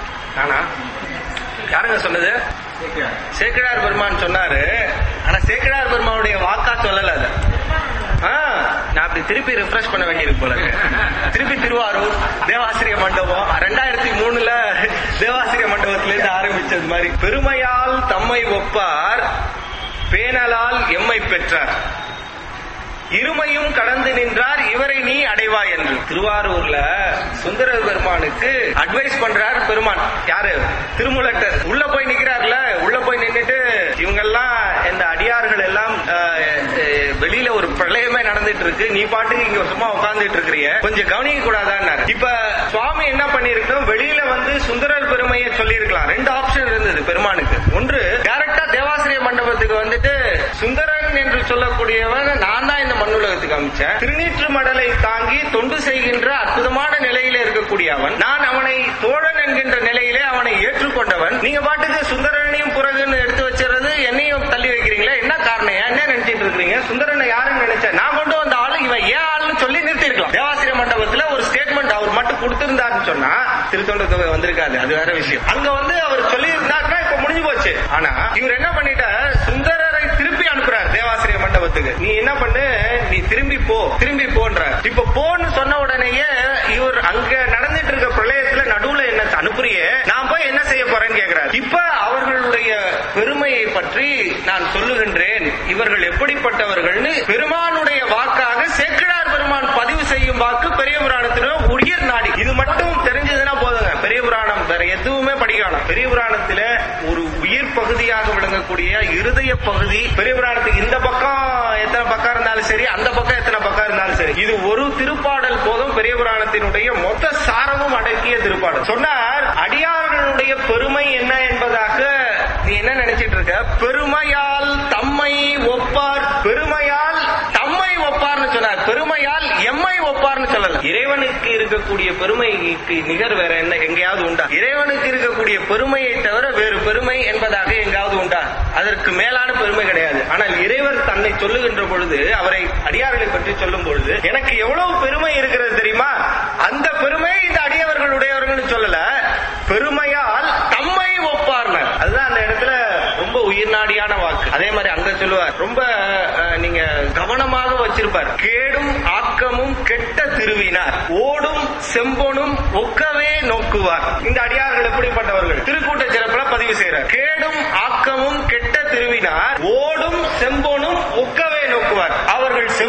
ஆனா யாருங்க சொன்னது சேக்கிழார் பெருமான் சொன்னாரு ஆனா சேக்கிழார் பெருமானுடைய வாக்கா சொல்லல அது ஆ, நான் அப்படி திருப்பி ரிஃப்ரெஷ் பண்ண வேண்டியிருக்கு போல இருக்கு. திருப்பி திருவாரூர் தேவாசிரிய மண்டபம் ரெண்டாயிரத்தி மூணுல தேவாசிரிய மண்டபத்தில இருந்து ஆரம்பிச்சது மாதிரி பெருமையால் தம்மை ஒப்பார் பேணலால் எம்மை பெற்றார் இருமையும் கடந்து நின்றார் இவரை நீ அடைவாய் என்று திருவாரூர்ல சுந்தர பெருமானுக்கு அட்வைஸ் பண்றார் பெருமான் யாரு திருமுலட்டர் உள்ள போய் நிக்கிறார்ல உள்ள போய் நின்னுட்டு இவங்கெல்லாம் இந்த அடியார்கள் எல்லாம் அஹ், அஹ், வெளியில ஒரு பிரளயமே நடந்துட்டு இருக்கு நீ பாட்டுக்கு இங்க சும்மா உட்கார்ந்துட்டு இருக்கிறிய கொஞ்சம் கவனிக்க கூடாதான்னாரு இப்ப சுவாமி என்ன பண்ணிருக்கோம் வெளியில வந்து சுந்தரர் பெருமையை சொல்லியிருக்கலாம் ரெண்டு ஆப்ஷன் இருந்தது பெருமானுக்கு ஒன்று டைரக்டா தேவாசிரிய மண்டபத்துக்கு வந்துட்டு சுந்தரன் என்று சொல்லக்கூடியவன் நான் தான் இந்த மண்ணுலகத்துக்கு அமைச்சேன் திருநீற்று மடலை தாங்கி தொண்டு செய்கின்ற அற்புதமான நிலையில இருக்கக்கூடிய அவன் நான் அவனை தோழன் என்கின்ற நிலையிலே அவனை ஏற்றுக்கொண்டவன் நீங்க பாட்டுக்கு சுந்தரனையும் புறகுன்னு எடுத்து வச்சிருறது என்னையும் தள்ளி வைக்கிறீங்களா என்ன காரணம் என்ன நினைச்சிட்டு இருக்கீங்க சுந்தரனை யாருன்னு நினைச்சேன் நான் கொண்டு வந்த ஆளு இவன் ஏன் ஆளுன்னு சொல்லி நிறுத்திருக்கலாம் தேவாசிரிய மண்டபத்துல ஒரு ஸ்டேட்மெண்ட் அவர் மட்டும் கொடுத்திருந்தாருன்னு சொன்னா திருத்தொண்ட தொகை வந்திருக்காது அது வேற விஷயம் அங்க வந்து அவர் சொல்லி இருந்தாருன்னா இப்ப முடிஞ்சு போச்சு ஆனா இவர் என்ன பண்ணிட்டார் சுந்தரரை திருப்பி அனுப்புறார் தேவாசிரிய மண்டபத்துக்கு நீ என்ன பண்ணு நீ திரும்பி போ திரும்பி போன்ற இப்ப போன்னு சொன்ன உடனேயே இவர் அங்க நடந்துட்டு இருக்க பிரளயத்துல நடுவுல என்ன அனுப்புறியே நான் போய் என்ன செய்ய போறேன்னு கேக்குறாரு இப்ப அவர்களுடைய பெருமையை பற்றி நான் சொல்லுகின்றேன் இவர்கள் எப்படிப்பட்டவர்கள்னு பெருமானுடைய வாக்காக சேக்கிழார் பெருமான் பதிவு செய்யும் வாக்கு பெரிய புராணத்தின உயிர் நாடி இது மட்டும் தெரிஞ்சதுன்னா போதுங்க பெரிய புராணம் வேற எதுவுமே படிக்கலாம் பெரிய புராணத்துல ஒரு உயிர் பகுதியாக விளங்கக்கூடிய இருதய பகுதி பெரிய புராணத்துக்கு இந்த பக்கம் எத்தனை பக்கம் இருந்தாலும் சரி அந்த பக்கம் எத்தனை பக்கம் இருந்தாலும் சரி இது ஒரு திருப்பாடல் போதும் பெரிய புராணத்தினுடைய மொத்த சாரமும் அடக்கிய திருப்பாடல் சொன்னார் அடியார்களுடைய பெருமை என்ன என்பதாக நீ என்ன நினைச்சிட்டு இருக்க பெருமையால் தம்மை ஒப்பார் பெருமையால் தம்மை ஒப்பார்னு சொன்னார் பெருமையால் எம்மை ஒப்பார்னு சொல்லல இறைவனுக்கு இருக்கக்கூடிய பெருமைக்கு நிகர் வேற என்ன எங்கேயாவது உண்டா இறைவனுக்கு இருக்கக்கூடிய பெருமையை தவிர வேறு பெருமை என்பதாக எங்காவது உண்டா அதற்கு மேலான பெருமை கிடையாது ஆனால் இறைவர் தன்னை சொல்லுகின்ற பொழுது அவரை அடியார்களை பற்றி சொல்லும் பொழுது எனக்கு எவ்வளவு பெருமை இருக்கிறது தெரியுமா அந்த பெருமை இந்த அடியவர்களுடையவர்கள் சொல்லல பெருமையால் தம்மை ஒப்பார்னர் அதுதான் அந்த இடத்துல ரொம்ப உயிர்நாடியான வாக்கு அதே மாதிரி அங்க சொல்லுவார் ரொம்ப அஹ், நீங்க கவனமாக வச்சிருப்பார் கேடும் ஆக்கமும் கெட்ட திருவினார் ஓடும் செம்பொனும் ஒக்கவே நோக்குவார் இந்த அடியார்கள் எப்படிப்பட்டவர்கள் திருக்கூட்ட சிறப்புல பதிவு செய்யறார் கேடும் ஆக்கமும் கெட்ட திருவினார் ஓடும் செம்பொனும் ஒக்கவே நோக்குவார் அவர்கள் செம்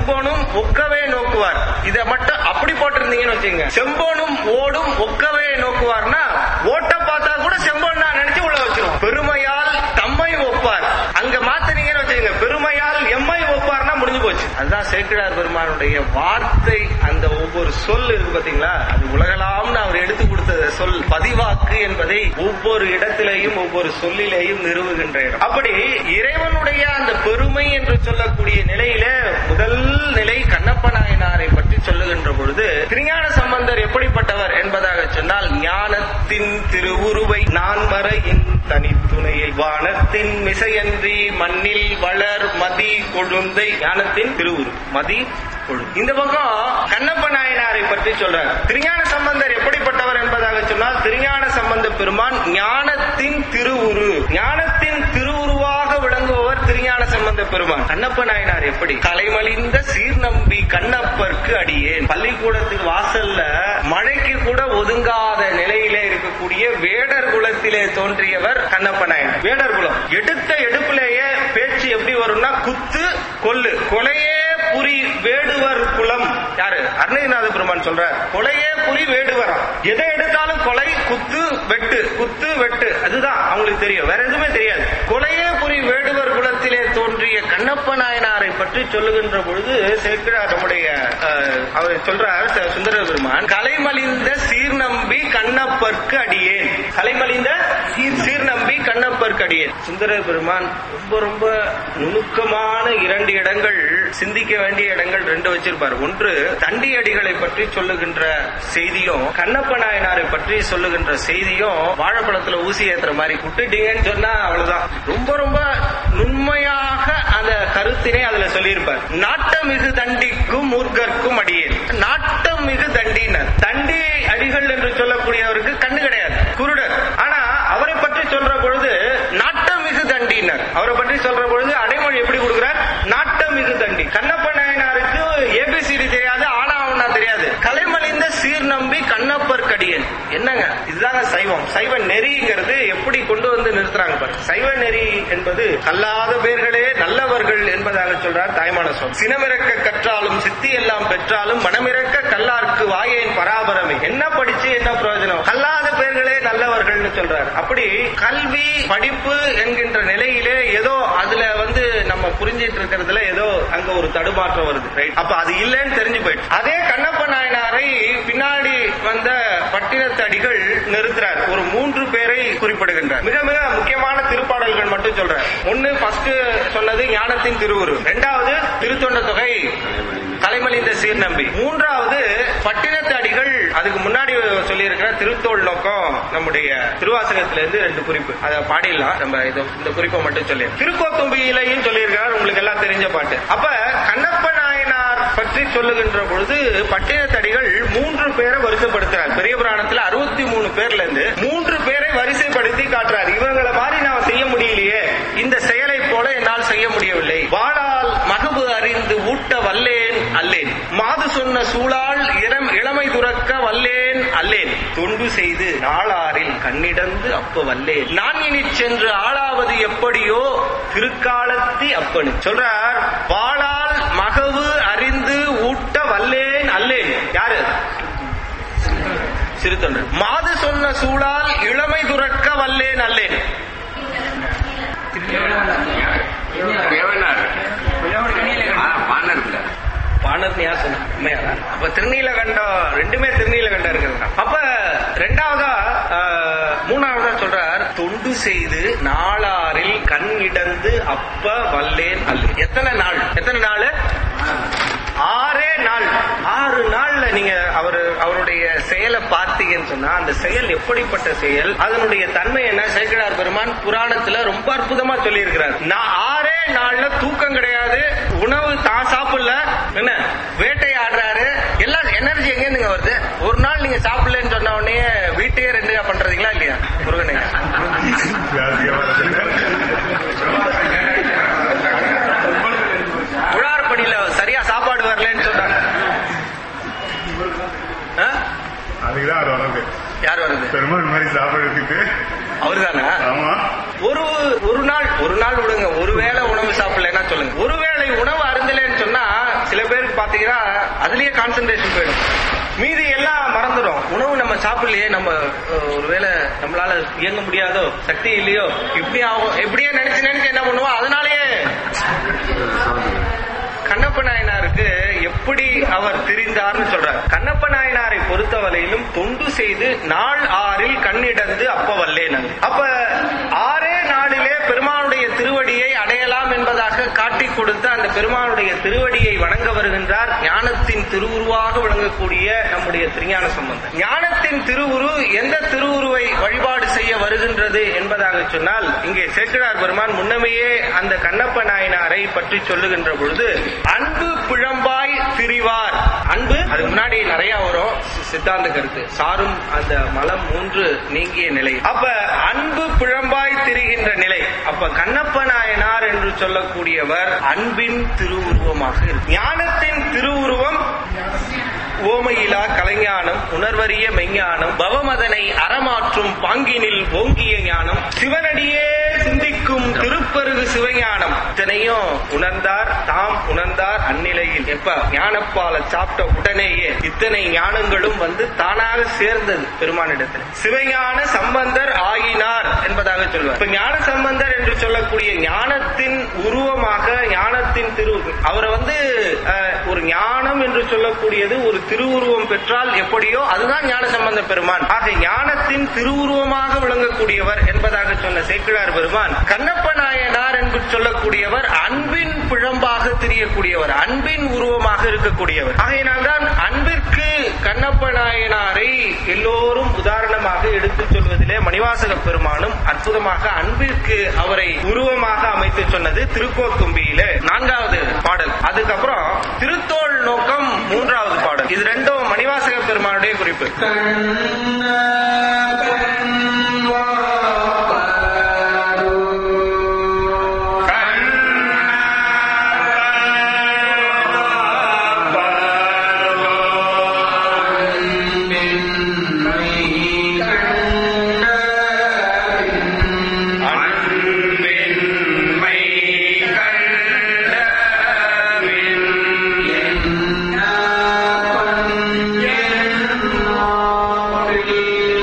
செம்போனும் ஒக்கவே நோக்குவார் இத மட்டும் அப்படி போட்டிருந்தீங்கன்னு வச்சுங்க செம்போனும் ஓடும் ஒக்கவே நோக்குவார்னா ஓட்ட பார்த்தா கூட செம்போன் நான் நினைச்சு உள்ள வச்சிரும் பெருமையால் தம்மை ஒப்பார் அங்க மாத்தினீங்கன்னு வச்சுங்க பெருமையால் எம்மை ஒப்பார்னா முடிஞ்சு போச்சு அதுதான் சேக்கிழார் பெருமானுடைய வார்த்தை அந்த ஒவ்வொரு சொல் இருக்கு பாத்தீங்களா அது உலகலாம்னு அவர் எடுத்து கொடுத்த சொல் பதிவாக்கு என்பதை ஒவ்வொரு இடத்திலேயும் ஒவ்வொரு சொல்லிலேயும் நிறுவுகின்ற இடம் அப்படி இறைவனுடைய அந்த பெருமை என்று சொல்லக்கூடிய நிலையில முதல் நிலை கண்ணப்ப நாயனாரை பற்றி சொல்லுகின்ற பொழுது திருஞான சம்பந்தர் எப்படிப்பட்டவர் என்பதாக சொன்னால் ஞானத்தின் திருவுருவை நான் மறையின் தனித்துணையை வானத்தின் மிசையன்றி மண்ணில் வளர் மதி கொழுந்தை ஞானத்தின் திருவுரு மதி கொழு இந்த பக்கம் கண்ணப்ப நாயனாரை பற்றி சொல்றார் திருஞான சம்பந்தர் எப்படிப்பட்டவர் என்பதாக சொன்னால் திருஞான சம்பந்த பெருமான் ஞானத்தின் திருவுரு ஞானத்தின் திருவுருவாக விளங்குபவர் திருஞான சம்பந்த பெருமான் கண்ணப்ப நாயனார் எப்படி கலைமலிந்த சீர்நம்பி கண்ணப்பர்க்கு அடியேன் பள்ளிக்கூடத்துக்கு வாசல்ல மழைக்கு கூட ஒதுங்காத நிலையிலே இருக்கக்கூடிய வேடர் குலத்திலே தோன்றியவர் கண்ணப்ப நாயனார் வேடர் குலம் எடுத்த எடுப்பிலேயே பேச்சு எப்படி வரும்னா குத்து கொல்லு கொலையே புரி வேடுவர் குலம் யாரு அருணகிரிநாத பெருமான் சொல்றார் கொலையே புரி வேடுவரம் எதை எடுத்தாலும் கொலை குத்து வெட்டு குத்து வெட்டு அதுதான் அவங்களுக்கு தெரியும் வேற எதுவுமே தெரியாது கொலையே புரி வேடுவர் குலத்திலே தோன்றிய கண்ணப்ப நாயனாரை பற்றி சொல்லுகின்ற பொழுது சேர்க்கிறார் நம்முடைய அஹ், அவர் சொல்றார் ச- சுந்தர பெருமான் கலைமலிந்த சீர்நம்பி கண்ணப்பர்க்கு அடியேன் கலைமலிந்த சீர் சீர்நம்பி கண்ணப்பர்க்கு அடியேன் சுந்தர பெருமான் ரொம்ப ரொம்ப நுணுக்கமான இரண்டு இடங்கள் சிந்திக்க வேண்டிய இடங்கள் ரெண்டு வச்சிருப்பார் ஒன்று தண்டி அடிகளை பற்றி சொல்லுகின்ற செய்தியும் கண்ணப்ப நாயனாரை பற்றி சொல்லுகின்ற செய்தியும் வாழைப்பழத்துல ஊசி ஏத்துற மாதிரி விட்டுட்டீங்கன்னு சொன்னா அவ்வளவுதான் ரொம்ப ரொம்ப நுண்மையாக அந்த கருத்தினை அதுல சொல்லியிருப்பார் நாட்டமிகு தண்டிக்கும் மூர்க்கர்க்கும் அடியேன் நாட்டமிகு தண்டினர் தண்டி அடிகள் என்று சொல்லக்கூடியவருக்கு கண்ணு கிடையாது குருடர் ஆனா அவரை பற்றி சொல்ற பொழுது நாட்டமிகு தண்டினர் அவரை பற்றி சொல்ற பொழுது அடைமொழி எப்படி கொடுக்கிறார் நாட்டமிகு தண்டி கண்ணப்ப நாயனாருக்கு ஏபிசிடி தெரியாது ஆனா அவனா தெரியாது கலைமலிந்த சீர் நம்பி கண்ணப்பர் கடியன் என்னங்க இதுதாங்க சைவம் சைவ நெறிங்கிறது எப்படி கொண்டு வந்து நிறுத்துறாங்க பாருங்க சைவ நெறி என்பது கல்லாத பேர்களே நல்லவர்கள் என்பதாக சொல்றார் தாய்மான சொல் சினமிறக்க கற்றாலும் சித்தி எல்லாம் பெற்றாலும் மனமிறக்க கல்லார்க்கு வாயேன் பராபரமே என்ன படிச்சு என்ன பிரயோஜனம் கல்லாத பேர்களே நல்லவர்கள்னு சொல்றார் அப்படி கல்வி படிப்பு என்கின்ற நிலையிலே ஏதோ அதுல வந்து நம்ம புரிஞ்சிட்டு இருக்கிறதுல ஏதோ அங்க ஒரு தடுமாற்றம் வருது ரைட் அப்ப அது இல்லைன்னு தெரிஞ்சு போயிடுச்சு அதே கண்ணப்ப நாயனாரை பின்னாடி வந்த பட்டினத்தடிகள் நிறுத்துறார் ஒரு மூன்று பேரை குறிப்பிடுகின்றார் மிக மிக முக்கியமான திருப்பாடல்கள் மட்டும் சொல்றார் ஒன்னு ஃபர்ஸ்ட் சொன்னது ஞானத்தின் திருவுரு இரண்டாவது திருத்தொண்ட தொகை கலைமலிந்த சீர்நம்பி மூன்றாவது பட்டினத்து அடிகள் அதுக்கு முன்னாடி சொல்லியிருக்கிற திருத்தோள் நோக்கம் நம்முடைய திருவாசகத்துல இருந்து ரெண்டு குறிப்பு அதை பாடிடலாம் நம்ம இத- இந்த குறிப்பை மட்டும் சொல்லி திருக்கோத்தும்பியிலையும் சொல்லியிருக்கிறார் உங்களுக்கு எல்லாம் தெரிஞ்ச பாட்டு அப்ப கண்ணப்ப நாயனார் பற்றி சொல்லுகின்ற பொழுது பட்டினத்தடிகள் மூன்று பேரை வரிசைப்படுத்துறார் பெரிய புராணத்துல அறுபத்தி மூணு பேர்ல இருந்து மூன்று பேரை வரிசைப்படுத்தி காட்டுறார் இவங்களை மாதிரி நான் செய்ய முடியலையே இந்த செயலை போல என்னால் செய்ய முடியவில்லை வாளால் மகபு அறிந்து ஊட்ட வல்லேன் அல்லேன் மாது சொன்ன சூழால் இளம் இளமை துறக்க வல்லேன் அல்லேன் தொண்டு செய்து நாளாரில் கண்ணிடந்து அப்ப வல்லேன் நான் இனி சென்று ஆளாவது எப்படியோ திருக்காலத்தி அப்பனு சொல்றார் வாளால் மகவு அறிந்து ஊட்ட வல்லேன் அல்லேன் யாரு சிறுத்தொண்டர் மாது சொன்ன சூழால் இளமை துறக்க வல்லேன் அல்லேன் தேவனார் ஆ, பாணர் இல்ல பாணர்னு யார் சொன்னா உண்மையாரா அப்ப திருநீலகண்டம் ரெண்டுமே திருநீலகண்டம் இருக்கிறது அப்ப ரெண்டாவதா ஆஹ், மூணாவதா சொல்றார் தொண்டு செய்து நாளாரில் கண் இடந்து அப்ப வல்லேன் அல்ல எத்தனை நாள் எத்தனை நாள் ஆறே நாள் ஆறு நாள்ல நீங்க அவரு அவருடைய செயலை பார்த்தீங்கன்னு சொன்னா அந்த செயல் எப்படிப்பட்ட செயல் அதனுடைய தன்மை என்ன சேக்கிழார் பெருமான் புராணத்துல ரொம்ப அற்புதமா சொல்லியிருக்கிறார் நான் ஆறே நாள்ல தூக்கம் கிடையாது உணவு தான் சாப்பிடல என்ன வேட்டையாடுறாரு எல்லாம் எனர்ஜி எங்க நீங்க வருது ஒரு நாள் நீங்க சாப்பிடலன்னு சொன்ன உடனே வீட்டையே ரெண்டுயா பண்றீங்களா இல்லையா முருகனை உழார்படியில சரியா சாப்பாடு வரலன்னு சொன்னாங்க ஆ? அதுக்குதான் அவர் வளர்ந்து யார் வருது பெருமாள் மாதிரி சாப்பிடுறதுக்கு அவருதானா ஆமா ஒரு ஒரு நாள் ஒரு நாள் விடுங்க ஒருவேளை உணவு சாப்பிடலன்னா சொல்லுங்க ஒருவேளை உணவு அருந்தலைன்னு சொன்னா சில பேருக்கு பாத்தீங்கன்னா அதுலயே கான்சென்ட்ரேஷன் போயிடும் மீதி எல்லாம் மறந்துடும் உணவு நம்ம சாப்பிடலையே நம்ம அஹ், ஒருவேளை நம்மளால இயங்க முடியாதோ சக்தி இல்லையோ இப்படி ஆகும் எப்படியே நினைச்சு நினைச்சு என்ன பண்ணுவோம் அதனாலயே கண்ணப்ப நாயனாருக்கு எப்படி அவர் திரிந்தார்னு சொல்றார் கண்ணப்ப நாயனாரை பொறுத்தவரையிலும் தொண்டு செய்து நாள் ஆறில் கண்ணிடந்து அப்ப வல்லேன் அப்ப ஆறே நாளிலே பெருமானுடைய திருவடியை அடையலாம் என்பதாக காட்டிக் கொடுத்த அந்த பெருமானுடைய திருவடியை வணங்க வருகின்றார் ஞானத்தின் திருவுருவாக விளங்கக்கூடிய நம்முடைய திருஞான சம்பந்தம் ஞானத்தின் திருவுரு எந்த திருவுருவை வழிபாடு செய்ய வருகின்றது என்பதாக சொன்னால் இங்கே சேக்கிழார் பெருமான் முன்னமையே அந்த கண்ணப்ப நாயனாரை பற்றி சொல்லுகின்ற பொழுது அன்பு பிழம்பாய் திரிவார் அன்பு அதுக்கு முன்னாடி நிறைய வரும் சி- சித்தாந்த கருத்து சாரும் அந்த மலம் மூன்று நீங்கிய நிலை அப்ப அன்பு பிழம்பாய் திரிகின்ற நிலை அப்ப கண்ணப்ப நாயனார் என்று சொல்லக்கூடியவர் அன்பின் திருவுருவமாக இருக்கு ஞானத்தின் திருவுருவம் ஓமையிலா கலைஞானம் உணர்வறிய மெஞ்ஞானம் பவமதனை அறமாற்றும் பாங்கினில் ஓங்கிய ஞானம் சிவனடியே சிந்திக்கும் திருப்பருகு சிவஞானம் இத்தனையும் உணர்ந்தார் தாம் உணர்ந்தார் அந்நிலையில் எப்ப ஞானப்பால சாப்பிட்ட உடனேயே இத்தனை ஞானங்களும் வந்து தானாக சேர்ந்தது பெருமானிடத்தில் சிவஞான சம்பந்தர் ஆகினார் என்பதாக சொல்வார் இப்ப ஞான சம்பந்தர் என்று சொல்லக்கூடிய ஞானத்தின் உருவமாக ஞானத்தின் திரு அவரை வந்து அஹ், ஒரு ஞானம் என்று சொல்லக்கூடியது ஒரு திருவுருவம் பெற்றால் எப்படியோ அதுதான் ஞான சம்பந்த பெருமான் ஆக ஞானத்தின் திருவுருவமாக விளங்கக்கூடியவர் என்பதாக சொன்ன சேக்கிழார் பெருமான் கண்ணப்ப நாயனார் என்று சொல்லக்கூடியவர் அன்பின் பிழம்பாக தெரியக்கூடியவர் அன்பின் உருவமாக இருக்கக்கூடியவர் ஆகையினால்தான் அன்பிற்கு கண்ணப்ப நாயனாரை எல்லோரும் உதாரணமாக எடுத்துச் சொல்வதிலே மணிவாசக பெருமானும் அற்புதமாக அன்பிற்கு அவரை உருவமாக அமைத்து சொன்னது திருக்கோத்தும்பியிலே நான்காவது பாடல் அதுக்கப்புறம் திருத்தோள் நோக்கம் மூன்றாவது பாடல் இது ரெண்டும் மணிவாசக பெருமானுடைய குறிப்பு கண்ட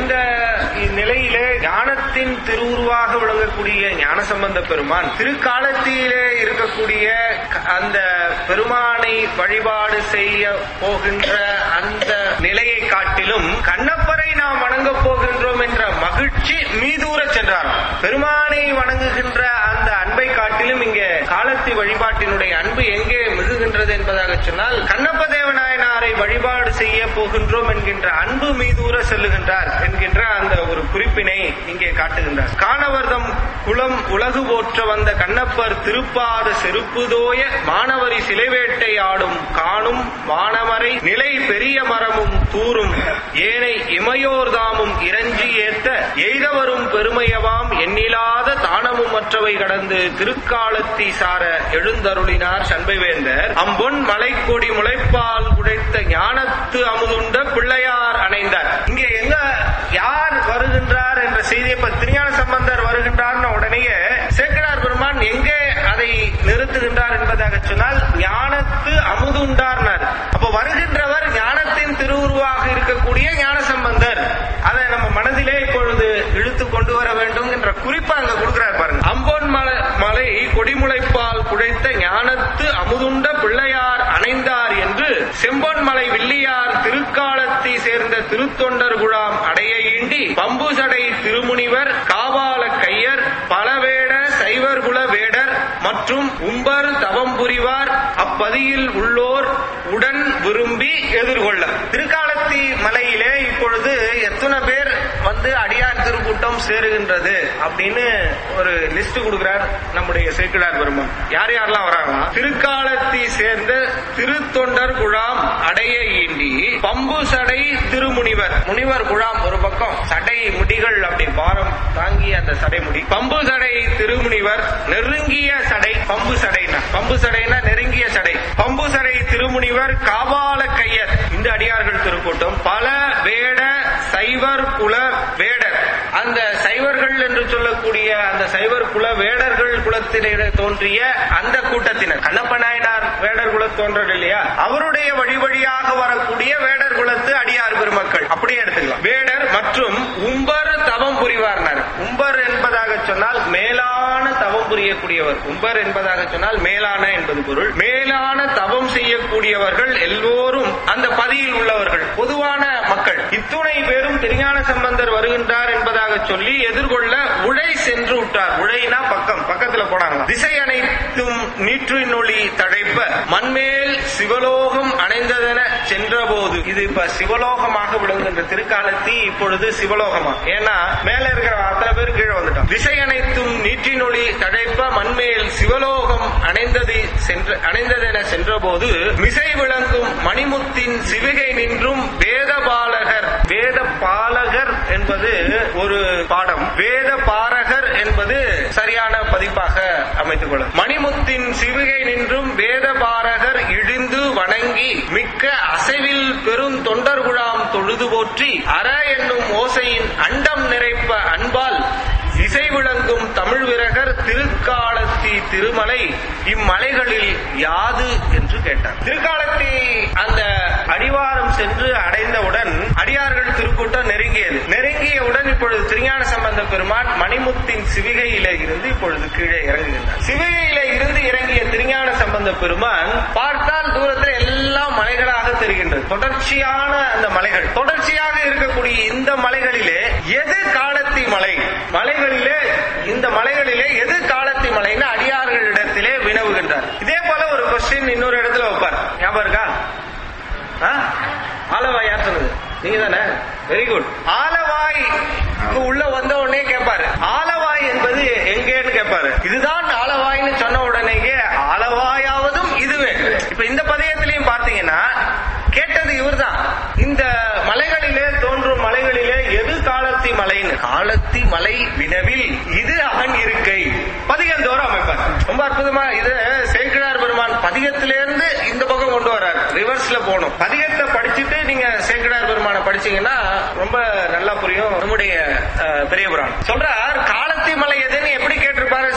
இந்த நிலையிலே ஞானத்தின் திருவுருவாக விளங்கக்கூடிய ஞானசம்பந்த பெருமான் திருக்காலத்திலே இருக்கக்கூடிய க- அந்த பெருமானை வழிபாடு செய்ய போகின்ற அந்த நிலையை காட்டிலும் கண்ணப்பரை நாம் வணங்கப் போகின்றோம் என்ற மகிழ்ச்சி மீதூர சென்றார் பெருமானை வணங்குகின்ற அந்த அன்பை காட்டிலும் இங்கே காலத்தி வழிபாட்டினுடைய அன்பு எங்கே மிகுகின்றது என்பதாக சொன்னால் கண்ணப்ப தேவநாயனாரை வழிபாடு செய்ய போகின்றோம் என்கின்ற அன்பு மீதூர செல்லுகின்றார் என்கின்ற அந்த ஒரு குறிப்பினை இங்கே காட்டுகின்றார் காணவர்தம் குலம் உலகு போற்ற வந்த கண்ணப்பர் திருப்பாத செருப்புதோய மாணவரி சிலைவேட்டை ஆடும் காணும் வானமரை நிலை பெரிய மரமும் தூரும் ஏனை இமையோர்தாமும் இறஞ்சி ஏத்த எய்தவரும் பெருமையவாம் எண்ணிலாத தானமும் மற்றவை கடந்து திருக்காலத்தி சார எழுந்தருளினார் சண்பைவேந்தர் அம்பொன் மலைக்கொடி முளைப்பால் உடைத்த ஞானத்து அமுதுண்ட பிள்ளையார் அணைந்தார் இங்கே எங்க யார் வருகின்றார் என்ற செய்தியை இப்ப திருஞான சம்பந்தர் வருகின்றார்னு உடனேயே சேக்கடார் பெருமான் எங்கே அதை நிறுத்துகின்றார் என்பதாக சொன்னால் ஞானத்து அமுதுண்டார்னார் அப்ப வருகின்றவர் ஞானத்தின் திருவுருவாக இருக்கக்கூடிய ஞான சம்பந்தர் அதை நம்ம மனதிலே இப்பொழுது இழுத்து கொண்டு வர வேண்டும் என்ற குறிப்பை அங்க கொடுக்கிறார் பாருங்க அம்பொன் மலை மலை கொடிமுளைப்பால் குழைத்த ஞானத்து அமுதுண்ட பிள்ளையார் அணைந்தார் என்று செம்பொன்மலை வில்லியார் திருக்காலத்தை சேர்ந்த திருத்தொண்டர் குழாம் அடைய ஈண்டி பம்புசடை திருமுனிவர் காவால கையர் பலவேட சைவர்குல வேடர் மற்றும் உம்பர் தவம் புரிவார் அப்பதியில் உள்ளோர் உடன் விரும்பி எதிர்கொள்ள திருக்காலத்தி மலையிலே இப்பொழுது எத்தனை பேர் வந்து அடியார் திருக்கூட்டம் சேருகின்றது அப்படின்னு ஒரு லிஸ்ட் கொடுக்கிறார் நம்முடைய சேக்கிழார் பெருமான் யார் யாரெல்லாம் வராங்களா திருக்காலத்தை சேர்ந்த திருத்தொண்டர் குழாம் அடைய ஈண்டி பம்பு சடை திருமுனிவர் முனிவர் குழாம் ஒரு பக்கம் சடை முடிகள் அப்படி பாரம் தாங்கி அந்த சடை முடி பம்பு சடை திருமுனிவர் நெருங்கிய சடை பம்பு சடைனா பம்பு சடைனா நெருங்கிய சடை பம்பு சடை திருமுனிவர் காவால கையர் இந்த அடியார்கள் திருக்கூட்டம் பல வேட சைவர் குல வேடர் அந்த சைவர்கள் என்று சொல்லக்கூடிய அந்த சைவர் குல வேடர்கள் குலத்திலே தோன்றிய அந்த கூட்டத்தினர் கண்ணப்ப நாயனார் வேடர் குல தோன்றல் இல்லையா அவருடைய வழி வழியாக வரக்கூடிய வேடர் குலத்து அடியார் பெருமக்கள் அப்படியே எடுத்துக்கலாம் வேடர் மற்றும் உம்பர் தவம் புரிவார்னார் உம்பர் என்பதாக சொன்னால் மேலான தவம் புரியக்கூடியவர் உம்பர் என்பதாக சொன்னால் மேலான என்பது பொருள் மேலான தவம் செய்யக்கூடியவர்கள் எல்லோரும் அந்த பதியில் உள்ளவர்கள் பொதுவான மக்கள் இத்துணை பேரும் திருஞான சம்பந்தர் வருகின்றார் என்பதாக சொல்லி எதிர்கொள்ள உழை சென்று விட்டார் உழைனா பக்கம் பக்கத்துல போனாங்க திசை அனைத்தும் நீற்றின் ஒளி தடைப்ப மண்மேல் சிவலோகம் அணைந்ததென சென்றபோது இது இப்ப சிவலோகமாக விளங்குகின்ற திருக்காலத்தி இப்பொழுது சிவலோகமா ஏன்னா மேல இருக்கிற அத்தனை பேர் கீழே வந்துட்டோம் திசை அனைத்தும் நீற்றின் ஒளி தடைப்ப மண்மேல் சிவலோகம் அணைந்தது சென்ற அணைந்ததென சென்றபோது மிசை விளங்கும் மணிமுத்தின் சிவிகை நின்றும் வேத பாலகர் வேத பாலகர் என்பது ஒரு பாடம் வேத பாரகர் என்பது சரியான பதிப்பாக அமைத்துக் கொள்ளும் மணிமுத்தின் சிவிகை நின்றும் வேத பாரகர் இழிந்து வணங்கி மிக்க அசைவில் பெரும் தொண்டர் குழாம் தொழுது போற்றி அற என்னும் ஓசையின் அண்டம் நிறைப்ப அன்பால் இசை விளங்கும் தமிழ் விரகர் திருக்காலத்தி திருமலை இம்மலைகளில் யாது என்று கேட்டார் திருக்காலத்தி அந்த அடிவாரம் சென்று அடைந்தவுடன் அடியார்கள் திருக்கூட்டம் நெருங்கியது நெருங்கியவுடன் இப்பொழுது திருஞான சம்பந்த பெருமான் மணிமுத்தின் சிவிகையில இருந்து இப்பொழுது கீழே இறங்குகின்றார் சிவிகையில இருந்து இறங்கிய திருஞான சம்பந்த பெருமான் பார்த்தால் தூரத்தில் எல்லாம் மலைகளாக தெரிகின்றது தொடர்ச்சியான அந்த மலைகள் தொடர்ச்சியாக இருக்கக்கூடிய இந்த மலைகளிலே எது காலத்தி மலை மலைகளிலே இந்த மலைகளிலே எது காலத்தி மலைன்னு அடியார்களிடத்திலே வினவுகின்றார் இதே போல ஒரு கொஸ்டின் இன்னொரு இடத்துல வைப்பார் ஞாபகம் இருக்கா ஆ? ஆலவாய் யார் சொன்னது நீங்க தானே வெரி குட் ஆலவாய் உள்ள வந்த உடனே கேட்பாரு ஆலவாய் என்பது எங்கேன்னு கேட்பாரு இதுதான் ஆலவாய்னு சொன்ன உடனேயே ஆலவாயாவதும் இதுவே இப்ப இந்த பதியத்திலையும் பார்த்தீங்கன்னா கேட்டது இவர்தான் இந்த மலைகளிலே தோன்றும் மலைகளிலே எது காலத்தி மலைன்னு காலத்தி மலை வினவில் இது அவன் இருக்கை பதிகம் தோறும் அமைப்பார் ரொம்ப அற்புதமா இது சேக்கிழார் பெருமான் பதிகத்திலிருந்து இந்த பக்கம் கொண்டு வர்றார் ரிவர்ஸ்ல போகணும் பதிகத்தை படிச்சுட்டு நீங்க சேக்கிழார் பெருமானை படிச்சீங்கன்னா ரொம்ப நல்லா புரியும் நம்முடைய அஹ், பெரிய புராணம் சொல்றார் காலத்தி மலை எதுன்னு எப்படி கேட்டிருப்பாரு சேக்கிழார் பெருமான்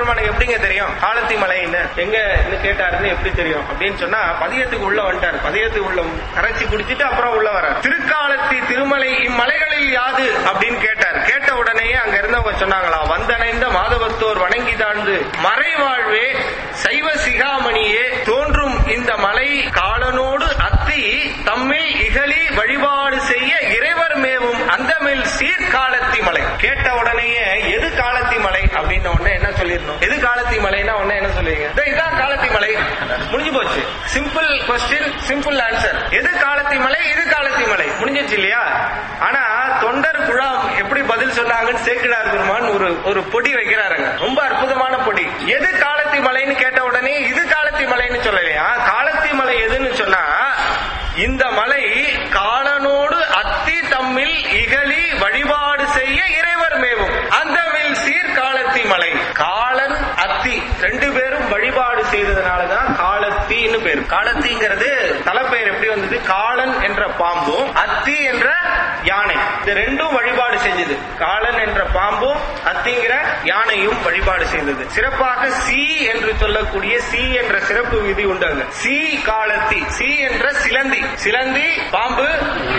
பெருமானுக்கு எப்படிங்க தெரியும் காலத்தி மலைன்னு எங்க கேட்டாருன்னு எப்படி தெரியும் அப்படின்னு சொன்னா பதியத்துக்கு உள்ள வந்துட்டாரு பதியத்துக்கு உள்ள கரைச்சி குடிச்சிட்டு அப்புறம் உள்ள வர திருக்காலத்தி திருமலை இம்மலைகளில் யாது அப்படின்னு கேட்டார் கேட்ட உடனேயே அங்க இருந்தவங்க சொன்னாங்களா வந்தணைந்த மாதவத்தோர் வணங்கி தாழ்ந்து மறைவாழ்வே சைவ சிகாமணியே தோன்றும் இந்த மலை காலனோடு அத்தி தம்மில் இகழி வழிபாடு செய்ய இறைவர் மேவும் அந்தமில் சீர்காலத்தி மலை கேட்ட உடனேயே எது காலத்தி மலை அப்படின்னு உடனே என்ன சொல்லிருந்தோம் எது காலத்தி மலைன்னா உடனே என்ன சொல்லுவீங்க இதோ இதான் காலத்தி மலை முடிஞ்சு போச்சு சிம்பிள் கொஸ்டின் சிம்பிள் ஆன்சர் எது காலத்தி மலை இது காலத்தி மலை முடிஞ்சிருச்சு இல்லையா ஆனா தொண்டர் குழாம் எப்படி பதில் சொன்னாங்கன்னு சேக்கிடார் பெருமான் ஒரு ஒரு பொடி வைக்கிறாருங்க ரொம்ப அற்புதமான பொடி எது காலத்தி மலைன்னு கேட்ட உடனே இது காலத்தி மலைன்னு சொல்லலையா காலத்தி மலை எதுன்னு சொன்னா இந்த மலை காலனோடு அத்தி தம்மில் இகழி வழிபாடு செய்ய இறைவர் மேவும் அந்த வில் சீர்காலத்தி மலை காலன் அத்தி ரெண்டு பேரும் வழிபாடு செய்ததுனாலதான் காலத்தின்னு பேர் காலத்திங்கிறது தலைப்பெயர் எப்படி வந்தது காலன் என்ற பாம்பும் அத்தி என்ற யானை இந்த ரெண்டும் வழிபாடு செஞ்சது காலன் என்ற பாம்பும் அத்திங்கிற யானையும் வழிபாடு செய்தது சிறப்பாக சி என்று சொல்லக்கூடிய சி என்ற சிறப்பு விதி உண்டாங்க சி காலத்தி சி என்ற சிலந்தி சிலந்தி பாம்பு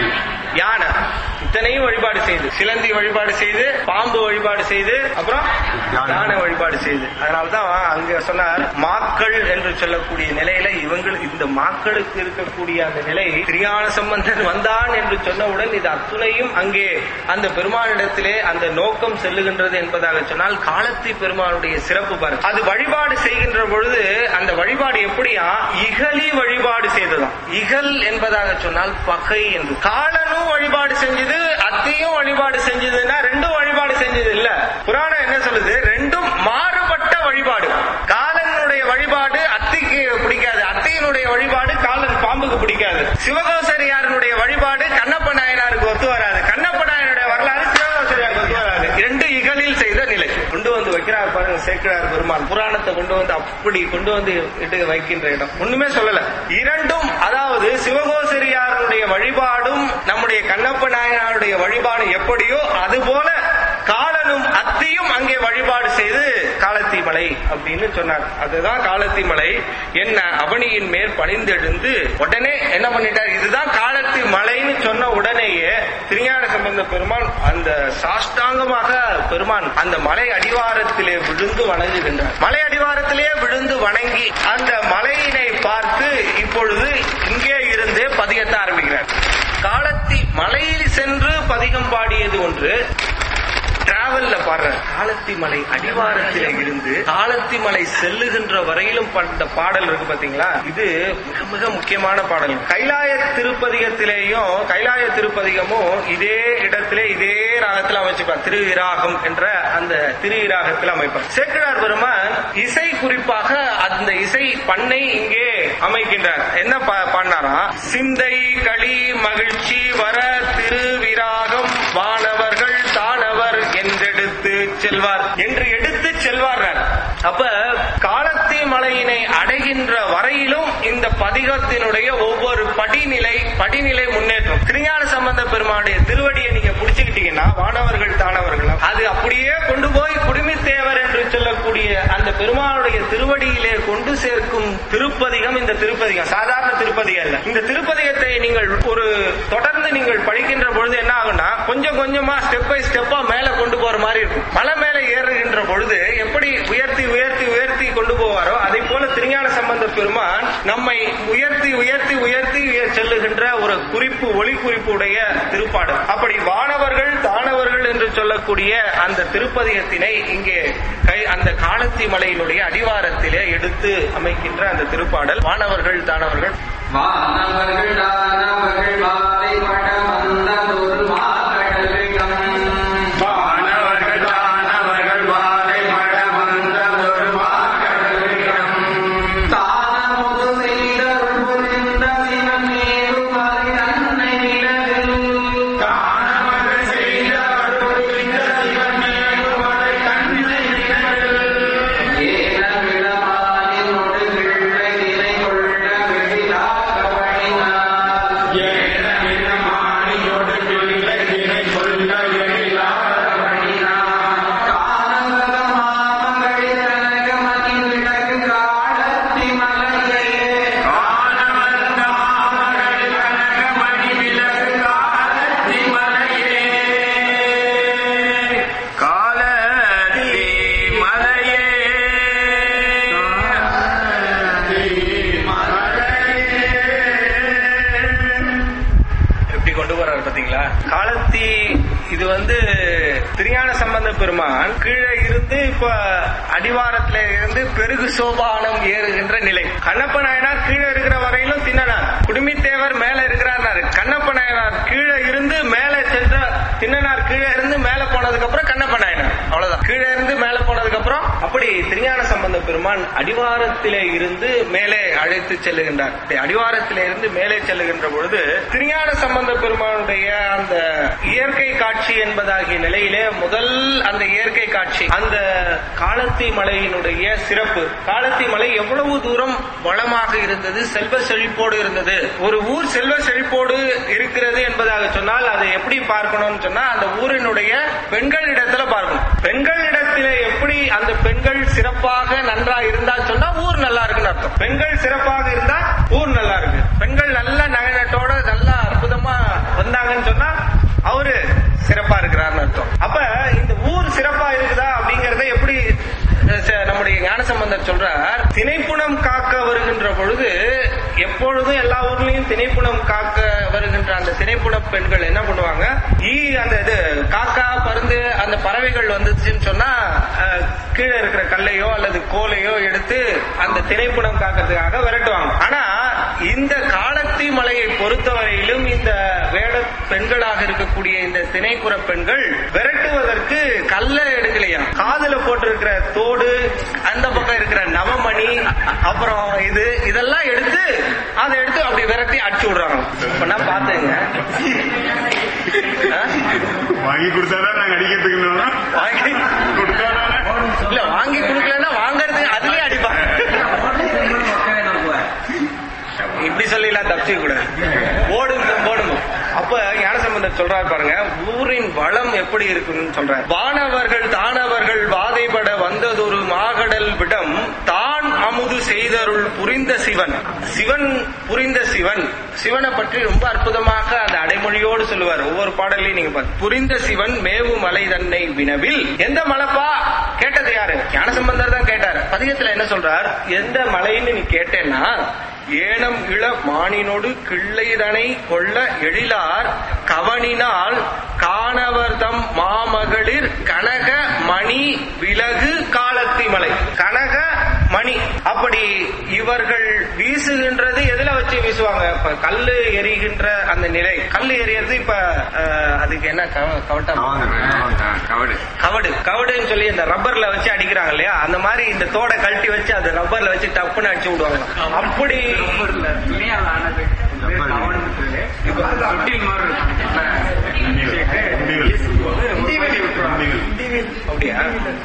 யானை இத்தனையும் வழிபாடு செய்து சிலந்தி வழிபாடு செய்து பாம்பு வழிபாடு செய்து அப்புறம் யானை வழிபாடு செய்து அதனால்தான் அங்க சொன்னார் மாக்கள் என்று சொல்லக்கூடிய நிலையில இவங்கள் இந்த மாக்களுக்கு இருக்கக்கூடிய அந்த நிலை திரியான சம்பந்தன் வந்தான் என்று சொன்னவுடன் இது அத்துணையும் அங்கே அந்த பெருமானிடத்திலே அந்த நோக்கம் செல்லுகின்றது என்பதாக சொன்னால் காலத்தி பெருமானுடைய சிறப்பு பாருங்க அது வழிபாடு செய்கின்ற பொழுது அந்த வழிபாடு எப்படியா இகலி வழிபாடு செய்ததாம் இகல் என்பதாக சொன்னால் பகை என்று காலனும் வழிபாடு செஞ்சது அத்தையும் வழிபாடு செஞ்சதுன்னா ரெண்டும் வழிபாடு செஞ்சது இல்ல புராணம் என்ன சொல்லுது ரெண்டும் மாறுபட்ட வழிபாடு காலனுடைய வழிபாடு அத்திக்கு பிடிக்காது அத்தையினுடைய வழிபாடு காலன் பாம்புக்கு பிடிக்காது சிவகோசரியாரனுடைய வழிபாடு கண்ணப்ப நாயனாருக்கு ஒத்து வராது கண்ணப்ப நாயனுடைய வரலாறு சிவகோசரியாருக்கு ஒத்து வராது இரண்டு இகலில் செய்த நிலை கொண்டு வந்து வைக்கிறார் பாருங்க சேக்கிரார் பெருமாள் புராணத்தை கொண்டு வந்து அப்படி கொண்டு வந்து இட்டு வைக்கின்ற இடம் ஒண்ணுமே சொல்லல இரண்டும் அதாவது சிவகோசரியாருடைய வழிபாடும் நம்முடைய கண்ணப்ப நாயனாருடைய வழிபாடு எப்படியோ அதுபோல காலனும் அத்தியும் அங்கே வழிபாடு செய்து காலத்தி மலை அப்படின்னு சொன்னார் அதுதான் காலத்தி மலை என்ன அவனியின் மேல் பணிந்தெழுந்து உடனே என்ன பண்ணிட்டார் இதுதான் காலத்தி மலைன்னு சொன்ன உடனேயே திருஞான சம்பந்த பெருமான் அந்த சாஷ்டாங்கமாக பெருமான் அந்த மலை அடிவாரத்திலே விழுந்து வணங்குகின்றார் மலை அடிவாரத்திலே விழுந்து வணங்கி அந்த மலையினை பார்த்து இப்பொழுது இங்கே இருந்தே பதியத்த ஆரம்பிக்கிறார் காலத்தி மலையில் சென்று பதிகம் பாடியது ஒன்று டிராவல்ல பாடுற காலத்தி மலை அடிவாரத்தில இருந்து காலத்தி மலை செல்லுகின்ற வரையிலும் பண்ட பாடல் இருக்கு பாத்தீங்களா இது மிக மிக முக்கியமான பாடல் கைலாய திருப்பதிகத்திலேயும் கைலாய திருப்பதிகமும் இதே இடத்திலே இதே ராகத்தில் அமைச்சுப்பார் திரு இராகம் என்ற அந்த திரு இராகத்தில் அமைப்பார் சேக்கிழார் பெருமான் இசை குறிப்பாக அந்த இசை பண்ணை இங்கே அமைக்கின்றார் என்ன பா- பாடினாரா சிந்தை களி மகிழ்ச்சி வர திருவிராகம் வானவர்கள் தானவர் என்றெடுத்து செல்வார் என்று எடுத்து செல்வார் அப்ப காலத்தி மலையினை அடைகின்ற வரையிலும் இந்த பதிகத்தினுடைய ஒவ்வொரு படிநிலை படிநிலை முன்னேற்றம் திருஞான சம்பந்த பெருமானுடைய திருவடியை நீங்க புடிச்சுக்கிட்டீங்கன்னா வானவர்கள் தானவர்கள் அது அப்படியே கொண்டு போய் குடுமித்தேவர் என்று சொல்லக்கூடிய அந்த பெருமானுடைய திருவடியிலே கொண்டு சேர்க்கும் திருப்பதிகம் இந்த திருப்பதிகம் சாதாரண திருப்பதிகம் அல்ல இந்த திருப்பதிகத்தை நீங்கள் ஒரு தொடர்ந்து நீங்கள் படிக்கின்ற பொழுது என்ன ஆகும்னா கொஞ்சம் கொஞ்சமா ஸ்டெப் பை ஸ்டெப்பா மேல கொண்டு போற மாதிரி இருக்கும் மலை மேல ஏறுகின்ற பொழுது எப்படி உயர்த்தி உயர்த்தி உயர்த்தி கொண்டு போவாரோ அதை போல திருஞான சம்பந்த பெருமான் நம்மை உயர்த்தி உயர்த்தி உயர்த்தி உயர் செல்லுகின்ற ஒரு குறிப்பு ஒளி குறிப்புடைய திருப்பாடல் அப்படி வானவர்கள் தானவர்கள் என்று சொல்லக்கூடிய அந்த திருப்பதிகத்தினை இங்கே கை அந்த காலத்தி மலையினுடைய அடிவாரத்திலே எடுத்து அமைக்கின்ற அந்த திருப்பாடல் வானவர்கள் தானவர்கள் வானவர்கள் தானவர்கள் வாதை பட வந்ததொரு மாகடலிடம் வானவர்கள் தானவர்கள் வாதை மட வந்ததொரு மாகடலிடம் தானமுது செய்தருள் புரிந்த சிவன் மேருமதி தன்னை நிலவில் தானவர்கள் செய்த அருள் புரிந்த சிவன் மேலுமலை தன்னை நிழலில் ஏன விடமானினொடு கிள்ளை நிலை கொள்ள வெளியாக்க வழினார் ஏன விதமானியோடு பிள்ளை பெருமான் கீழே இருந்து இப்ப அடிவாரத்துல இருந்து பெருகு சோபானம் ஏறுகின்ற நிலை கண்ணப்ப நாயனார் கீழே இருக்கிற வரையிலும் தின்னனார் குடுமித்தேவர் மேல இருக்கிறார் கண்ணப்ப நாயனார் கீழே இருந்து மேலே சென்ற தின்னனார் கீழே இருந்து மேல போனதுக்கு அப்புறம் கண்ணப்ப நாயனார் அவ்வளவுதான் கீழே இருந்து மேல போனதுக்கு அப்புறம் அப்படி திருஞான சம்பந்த பெருமான் அடிவாரத்திலே இருந்து மேலே அழைத்து செல்லுகின்றார் இப்படி அடிவாரத்திலே இருந்து மேலே செல்லுகின்ற பொழுது திருஞான சம்பந்த பெருமானுடைய அந்த இயற்கை காட்சி என்பதாகிய நிலையிலே முதல் அந்த இயற்கை காட்சி அந்த காலத்தி மலையினுடைய சிறப்பு காலத்தி மலை எவ்வளவு தூரம் வளமாக இருந்தது செல்வ செழிப்போடு இருந்தது ஒரு ஊர் செல்வ செழிப்போடு இருக்கிறது என்பதாக சொன்னால் அதை எப்படி பார்க்கணும்னு சொன்னா அந்த ஊரினுடைய பெண்கள் இடத்துல பார்க்கணும் பெண்கள் இடத்திலே எப்படி அந்த பெண்கள் சிறப்பாக நன்றா இருந்தா சொன்னா ஊர் நல்லா இருக்குன்னு அர்த்தம் பெண்கள் சிறப்பாக இருந்தா ஊர் நல்லா இருக்கு பெண்கள் நல்ல நகைநட்டோட நல்லா அற்புதமா வந்தாங்கன்னு சொன்னா அவரு சிறப்பா இருக்கிறார்னு அர்த்தம் அப்ப இந்த ஊர் சிறப்பா இருக்குதா அப்படிங்கறத எப்படி அஹ், ச- நம்முடைய ஞானசம்பந்தர் சொல்றார் திணைப்புணம் காக்க வருகின்ற பொழுது எப்பொழுதும் எல்லா ஊர்லயும் திணைப்புணம் காக்க வருகின்ற அந்த திணைப்புண பெண்கள் என்ன பண்ணுவாங்க ஈ அந்த இது காக்கா பருந்து அந்த பறவைகள் வந்துச்சுன்னு சொன்னா அஹ், கீழே இருக்கிற கல்லையோ அல்லது கோலையோ எடுத்து அந்த திணைப்புணம் காக்கிறதுக்காக விரட்டுவாங்க ஆனா இந்த காலத்தி மலையை பொறுத்தவரையிலும் இந்த வேட பெண்களாக இருக்கக்கூடிய இந்த திணைப்புற பெண்கள் விரட்டுவதற்கு கல்ல எடுக்கலையா காதுல போட்டிருக்கிற தோடு அந்த பக்கம் இருக்கிற நவமணி அப்புறம் இது இதெல்லாம் எடுத்து அதை எடுத்து அப்படி விரட்டி அடிச்சு விடுறாங்க இப்ப நான் பார்த்தேங்க ஆ? வாங்கி கொடுத்தாதான் நாங்க அடிக்கிறதுக்கு வாங்கி கொடுத்தாதானே இல்ல வாங்கி கொடுக்கலன்னா வாங்குறது அதுலயே அடிப்பாங்க இப்படி சொல்லிலாம் தப்பிக்க கூடாது ஓடுங்க போடுங்க அப்ப ஞானசம்பந்தர் சொல்றாரு பாருங்க ஊரின் வளம் எப்படி இருக்குன்னு சொல்றாரு வானவர்கள் தானவர்கள் வாதைபட வந்ததொரு மாகடல் விடம் தான் அமுது செய்தருள் புரிந்த சிவன் சிவன் புரிந்த சிவன் சிவனை பற்றி ரொம்ப அற்புதமாக அந்த அடைமொழியோடு சொல்லுவார் ஒவ்வொரு பாடலையும் நீங்க பாருங்க புரிந்த சிவன் மேவு மலை தன்னை வினவில் எந்த மலைப்பா கேட்டது யாரு ஞானசம்பந்தர் தான் கேட்டார் பதிகத்துல என்ன சொல்றார் எந்த மலைன்னு நீ கேட்டேன்னா ஏனம் இள மானினோடு கிள்ளைதனை கொள்ள எழிலார் கவனினால் காணவர்தம் மாமகளிர் கனக மணி விலகு காலத்தி மலை கனக மணி அப்படி இவர்கள் வீசுகின்றது எதுல வச்சு வீசுவாங்க இப்ப கல்லு எரிகின்ற அந்த நிலை கல்லு எரியறது இப்ப அஹ், அதுக்கு என்ன கவ- கவட்டம் கவடு கவடு கவடுன்னு சொல்லி இந்த ரப்பர்ல வச்சு அடிக்கிறாங்க இல்லையா அந்த மாதிரி இந்த தோடை கழட்டி வச்சு அந்த ரப்பர்ல வச்சு டப்புன்னு அடிச்சு விடுவாங்க அப்படி ரப்பர்ல துணியால் ஆனது கவனத்துல இப்ப தொட்டில் மாதிரி இருக்கும் முடிவில். வீசும்போது ஒரு மாதிரி விட்டுருவாங்க. அப்படியா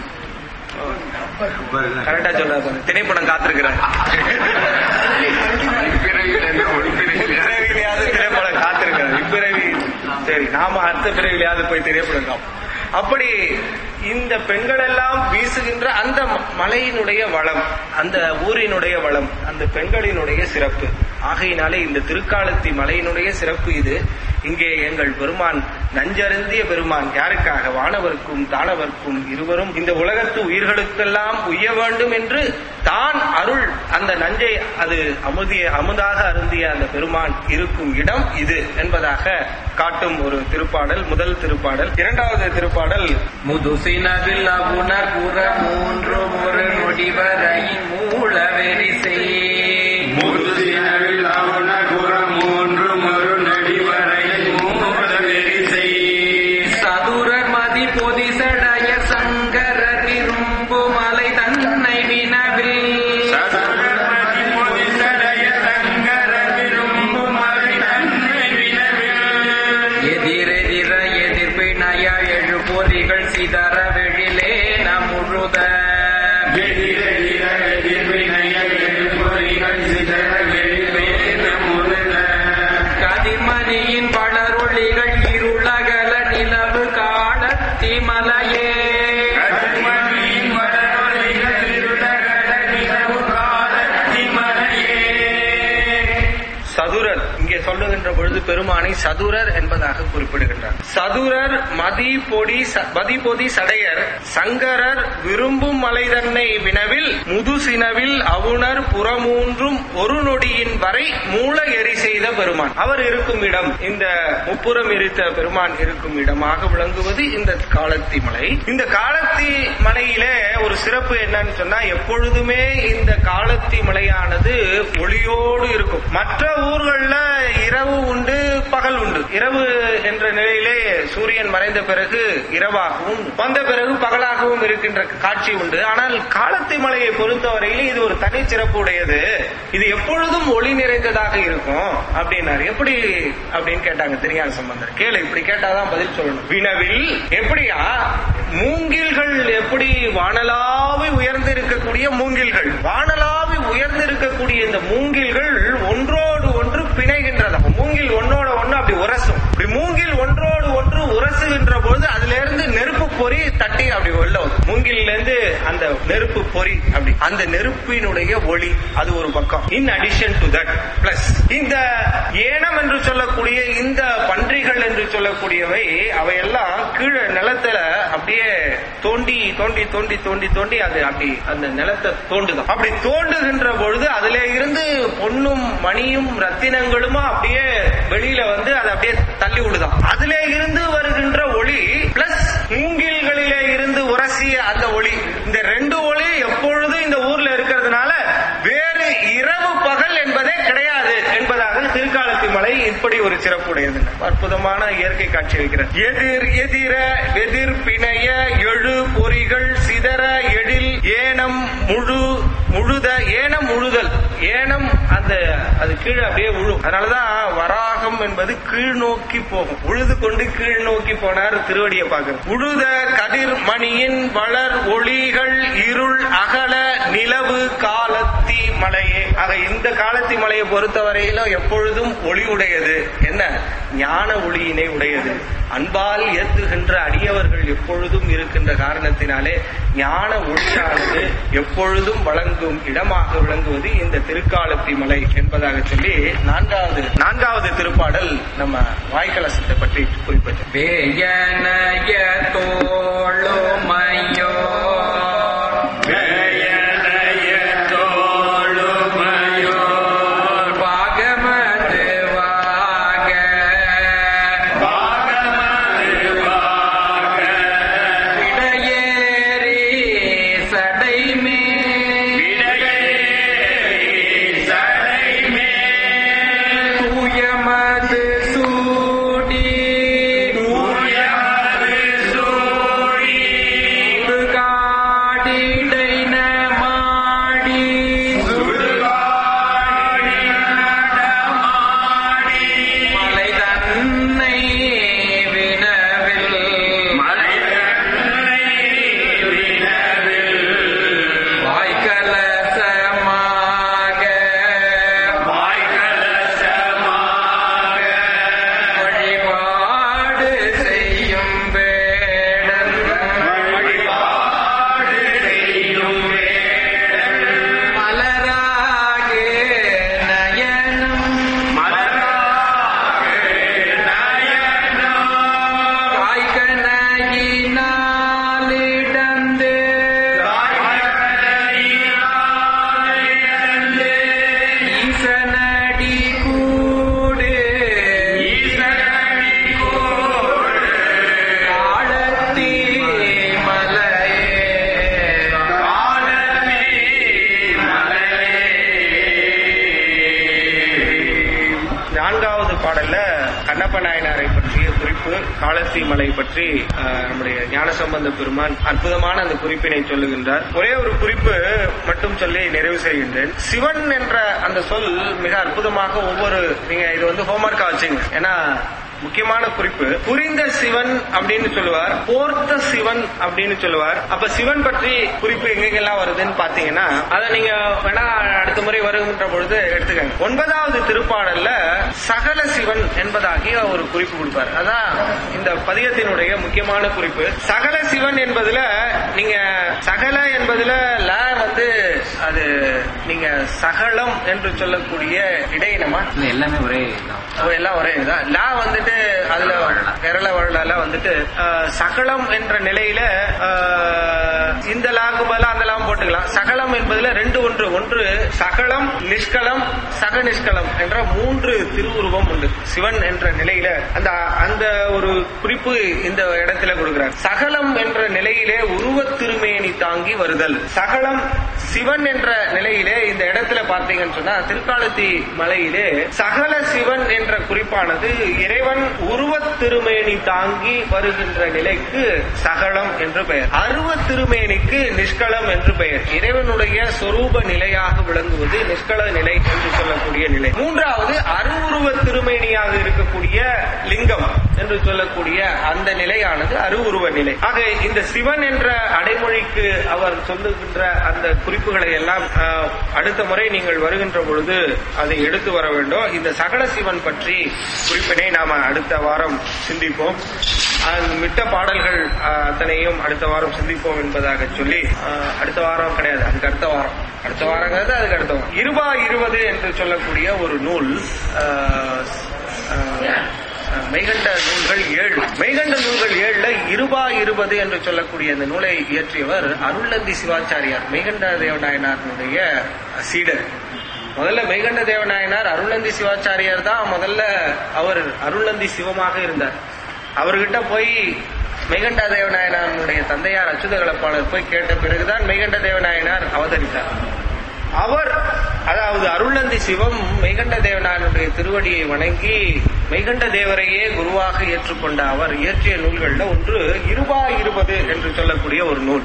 கரெக்டா சொல்றாரு பாருங்க. திரைப்படம் காத்திருக்கிறார் பிறவியிலிருந்து ஒரு பிறவியிலிருந்து பிறவிலையாவது திரைப்படம் காத்திருக்கிறார் இப்பிறவி சரி நாம அடுத்த பிறவிலையாவது போய் திரைப்படம் காப்போம் அப்படி இந்த பெண்கள் எல்லாம் வீசுகின்ற அந்த ம- மலையினுடைய வளம் அந்த ஊரினுடைய வளம் அந்த பெண்களினுடைய சிறப்பு ஆகையினாலே இந்த திருக்காலத்தி மலையினுடைய சிறப்பு இது இங்கே எங்கள் பெருமான் நஞ்சருந்திய பெருமான் யாருக்காக வானவர்க்கும் தானவர்க்கும் இருவரும் இந்த உலகத்து உயிர்களுக்கெல்லாம் உய்ய வேண்டும் என்று தான் அருள் அந்த நஞ்சை அது அமுதிய அமுதாக அருந்திய அந்த பெருமான் இருக்கும் இடம் இது என்பதாக காட்டும் ஒரு திருப்பாடல் முதல் திருப்பாடல் இரண்டாவது திருப்பாடல் முதுசினவில் அவுணர் புற மூன்று ஒரு நொடிவரையின் மூல வெரிசை முதுசினவில் அவுண குரம் மூன்று மறு நடிவரை மூல வெரிசை சதுரர் மதி பொதிசடைய சங்கர திரும்பு மலை தன்னை வினவில் சதுரமதி பொதிசடைய சங்கர விரும்பு மலை தன்னை வினவில் எதிரெதிர எதிர்ப்பிணைய எழு பொறிகள் சிதற வெளிலே நமுழுத எதிரெதிர எதிர்வினைய எதிர்பொறிகள் சிதற வெளிவேன முருக கதிர்மதியின் வளரொளிகள் இருளகல நிலவு காலத்தி மலையே கதிர்மணியின் வடமொழிகள் இருளகல நிலவு காலத்தி மலையே சதுரர் இங்கே சொல்லுகின்ற பொழுது பெருமானை சதுரர் என்பதாக குறிப்பிடுகின்றார் சதுரர் மதி பொடி ச- மதி பொதி சடையர் சங்கரர் விரும்பும் மலை தன்னை வினவில் முதுசினவில் அவுணர் புறமூன்றும் ஒரு நொடியின் வரை மூல எரி செய்த பெருமான் அவர் இருக்கும் இடம் இந்த முப்புறம் எரித்த பெருமான் இருக்கும் இடமாக விளங்குவது இந்த காலத்தி மலை இந்த காலத்தி மலையிலே ஒரு சிறப்பு என்னன்னு சொன்னா எப்பொழுதுமே இந்த காலத்தி மலையானது ஒளியோடு இருக்கும் மற்ற ஊர்கள்ல இரவு உண்டு பகல் உண்டு இரவு என்ற நிலையிலே சூரியன் மறைந்த பிறகு இரவாகவும் வந்த பிறகு பகலாகவும் இருக்கின்ற காட்சி உண்டு ஆனால் காலத்தி மலையை பொறுத்தவரையிலே இது ஒரு தனி சிறப்பு உடையது இது எப்பொழுதும் ஒளி நிறைந்ததாக இருக்கும் அப்படின்னாரு எப்படி அப்படின்னு கேட்டாங்க திருஞான சம்பந்தர் கேளு இப்படி கேட்டாதான் பதில் சொல்லணும் வினவில் எப்படியா மூங்கில்கள் எப்படி வானலாவி உயர்ந்து இருக்கக்கூடிய மூங்கில்கள் வானலாவி உயர்ந்து இருக்கக்கூடிய இந்த மூங்கில்கள் ஒன்றோடு ஒன்று பிணைகின்றதா மூங்கில் ஒன்னோட ஒண்ணு அப்படி உரசும் இப்படி மூங்கில் ஒன்றோடு ஒன்று உரசுகின்ற பொழுது அதுல இருந்து நெருப்பு பொறி தட்டி அப்படி வெளில வரும் மூங்கில்ல இருந்து அந்த நெருப்பு பொறி அப்படி அந்த நெருப்பினுடைய ஒளி அது ஒரு பக்கம் in addition to that plus இந்த ஏனம் என்று சொல்லக்கூடிய இந்த பன்றிகள் என்று சொல்லக்கூடியவை அவையெல்லாம் கீழே நிலத்துல அப்படியே தோண்டி தோண்டி தோண்டி தோண்டி தோண்டி அது அப்படி அந்த நிலத்தை தோண்டுதான் அப்படி தோண்டுகின்ற பொழுது அதுல இருந்து பொன்னும் மணியும் ரத்தினங்களுமா அப்படியே வெளியில வந்து அதை அப்படியே தள்ளி விடுதான் அதுல இருந்து வருகின்ற ஒளி பிளஸ் மூங்கில்களிலே இருந்து உரசிய அந்த ஒளி இந்த ரெண்டு ஒளி எப்பொழுதும் இந்த ஊர்ல இருக்கிறதுனால வேறு இரவு பகல் என்பதே கிடையாது என்பதாக திருக்காலத்தி மலை இப்படி ஒரு சிறப்புடையது அற்புதமான இயற்கை காட்சி வைக்கிறது எதிர் எதிர எதிர் பிணைய எழு பொறிகள் சிதற எழில் ஏனம் முழு முழுத ஏனம் முழுதல் ஏனம் அந்த அது கீழே அப்படியே விழும் அதனாலதான் வராகம் என்பது கீழ் நோக்கி போகும் உழுது கொண்டு கீழ் நோக்கி போனார் திருவடியை பார்க்கிறது உழுத கதிர் மணியின் வளர் ஒளிகள் இருள் அகல நிலவு காலத்தி மலையே ஆக இந்த காலத்தி மலையை பொறுத்தவரையிலும் எப்பொழுதும் ஒளி உடையது என்ன ஞான ஒளியினை உடையது அன்பால் ஏத்துகின்ற அடியவர்கள் எப்பொழுதும் இருக்கின்ற காரணத்தினாலே ஞான ஒளியானது எப்பொழுதும் வழங்கும் இடமாக விளங்குவது இந்த திருக்காலத்தி மலை என்பதாக சொல்லி நான்காவது நான்காவது திருப்பாடல் நம்ம வாய்க்கலசத்தை பற்றி குறிப்பிட்டது வேயனய தோளுமையோ பாகமது வாக இடையேறி சடைமே தூயமது சூடி சுடுகாடிடைன மாடி மலை தன்னை வினவில் வாய்க்கலசமாக வழிபாடு செய்யும் வேடன் மலராகே நயனம் காய்கனையினாலிடந்து ஈசனடி கூடு காலத்தி மலையே நான்காவது பாடல்ல கண்ணப்ப நாயனாரை பற்றிய குறிப்பு காலத்தி மலை பற்றி ஆஹ், நம்முடைய ஞானசம்பந்த பெருமான் அற்புதமான அந்த குறிப்பினை சொல்லுகின்றார் ஒரே ஒரு குறிப்பு மட்டும் சொல்லி நிறைவு செய்கின்றேன் சிவன் என்ற அந்த சொல் மிக அற்புதமாக ஒவ்வொரு நீங்க இது வந்து ஹோம்ஒர்க்கா வச்சுங்க ஏன்னா முக்கியமான குறிப்பு புரிந்த சிவன் அப்படின்னு சொல்லுவார் போர்த்த சிவன் அப்படின்னு சொல்லுவார் அப்ப சிவன் பற்றி குறிப்பு எங்கெங்கெல்லாம் வருதுன்னு பாத்தீங்கன்னா அதை நீங்க வேணா அடுத்த முறை வருகின்ற பொழுது எடுத்துக்கங்க ஒன்பதாவது திருப்பாடல்ல சகல சிவன் என்பதாகிய ஒரு குறிப்பு கொடுப்பார் அதான் இந்த பதியத்தினுடைய முக்கியமான குறிப்பு சகல சிவன் என்பதுல நீங்க சகல என்பதுல ல வந்து அது நீங்க சகலம் என்று சொல்லக்கூடிய இடையினமா இல்ல எல்லாமே ஒரே இதுதான். ஓ, எல்லாம் ஒரே இதுதான் லா வந்துட்டு அதுல கேரள வருடால வந்துட்டு அஹ், சகலம் என்ற நிலையில அஹ், இந்த லாக்கு பதிலா அந்த லாம் போட்டுக்கலாம் சகலம் என்பதுல ரெண்டு ஒன்று ஒன்று சகலம் நிஷ்கலம் சக நிஷ்கலம் என்ற மூன்று திருவுருவம் உண்டு சிவன் என்ற நிலையில அந்த அந்த ஒரு குறிப்பு இந்த இடத்துல கொடுக்கிறார் சகலம் என்ற நிலையிலே உருவத் திருமேனி தாங்கி வருதல் சகலம் சிவன் என்ற நிலையிலே இந்த இடத்துல பார்த்தீங்கன்னு சொன்னா திருக்காலத்தி மலையிலே சகல சிவன் என்ற குறிப்பானது இறைவன் உருவத் திருமேனி தாங்கி வருகின்ற நிலைக்கு சகலம் என்று பெயர் அருவ திருமேனிக்கு நிஷ்களம் என்று பெயர் இறைவனுடைய சொரூப நிலையாக விளங்குவது நிஷ்கள நிலை என்று சொல்லக்கூடிய நிலை மூன்றாவது அருவுருவ திருமேனியாக இருக்கக்கூடிய லிங்கம் என்று சொல்லக்கூடிய அந்த நிலையானது அருவுருவ நிலை ஆக இந்த சிவன் என்ற அடைமொழிக்கு அவர் சொல்லுகின்ற அந்த குறிப்புகளை எல்லாம் ஆஹ், அடுத்த முறை நீங்கள் வருகின்ற பொழுது அதை எடுத்து வர வேண்டும் இந்த சகல சிவன் பற்றி குறிப்பினை நாம அடுத்த வாரம் சிந்திப்போம் அந்த மிட்ட பாடல்கள் ஆஹ், அத்தனையும் அடுத்த வாரம் சிந்திப்போம் என்பதாக சொல்லி ஆஹ், அடுத்த வாரம் கிடையாது அதுக்கு அடுத்த வாரம் அடுத்த வாரங்கிறது அதுக்கு அடுத்த வாரம் இருபா இருபது என்று சொல்லக்கூடிய ஒரு நூல் ஆஹ், ஆஹ், மெய்கண்ட நூல்கள் ஏழு மெய்கண்ட நூல்கள் ஏழுல இருபா இருபது என்று சொல்லக்கூடிய இந்த நூலை இயற்றியவர் அருள்நந்தி சிவாச்சாரியார் மெய்கண்ட தேவநாயனாருடைய சீடர் முதல்ல மெய்கண்ட தேவநாயனார் அருள்நந்தி சிவாச்சாரியார் தான் முதல்ல அவர் அருள்நந்தி சிவமாக இருந்தார் அவர்கிட்ட போய் மெய்கண்ட தேவநாயனாருடைய தந்தையார் அச்சுத கலப்பாளர் போய் கேட்ட பிறகுதான் மெய்கண்ட தேவநாயனார் அவதரித்தார் அவர் அதாவது அருள்நந்தி சிவம் மெய்கண்ட தேவனாருடைய திருவடியை வணங்கி மெய்கண்ட தேவரையே குருவாக ஏற்றுக்கொண்ட அவர் இயற்றிய நூல்கள்ல ஒன்று இருபா இருபது என்று சொல்லக்கூடிய ஒரு நூல்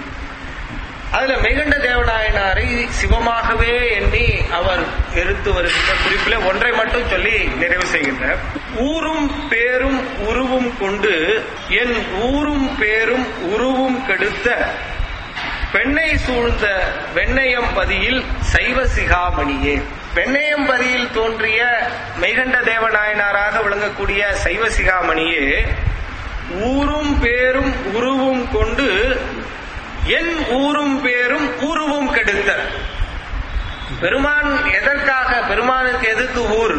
அதுல மெய்கண்ட தேவநாயனாரை சிவமாகவே எண்ணி அவர் எடுத்து வருகின்ற குறிப்பில் ஒன்றை மட்டும் சொல்லி நிறைவு செய்கின்றார் ஊரும் பேரும் உருவும் கொண்டு என் ஊரும் பேரும் உருவும் கெடுத்த பெண்ணை சூழ்ந்த வெண்ணயம்பதியில் சைவ சிகாமணியே வெண்ணயம்பதியில் தோன்றிய மெய்கண்ட தேவநாயனாராக விளங்கக்கூடிய சைவ சிகாமணியே ஊரும் பேரும் உருவும் கொண்டு என் ஊரும் பேரும் உருவும் கெடுத்த பெருமான் எதற்காக பெருமானுக்கு எதுக்கு ஊர்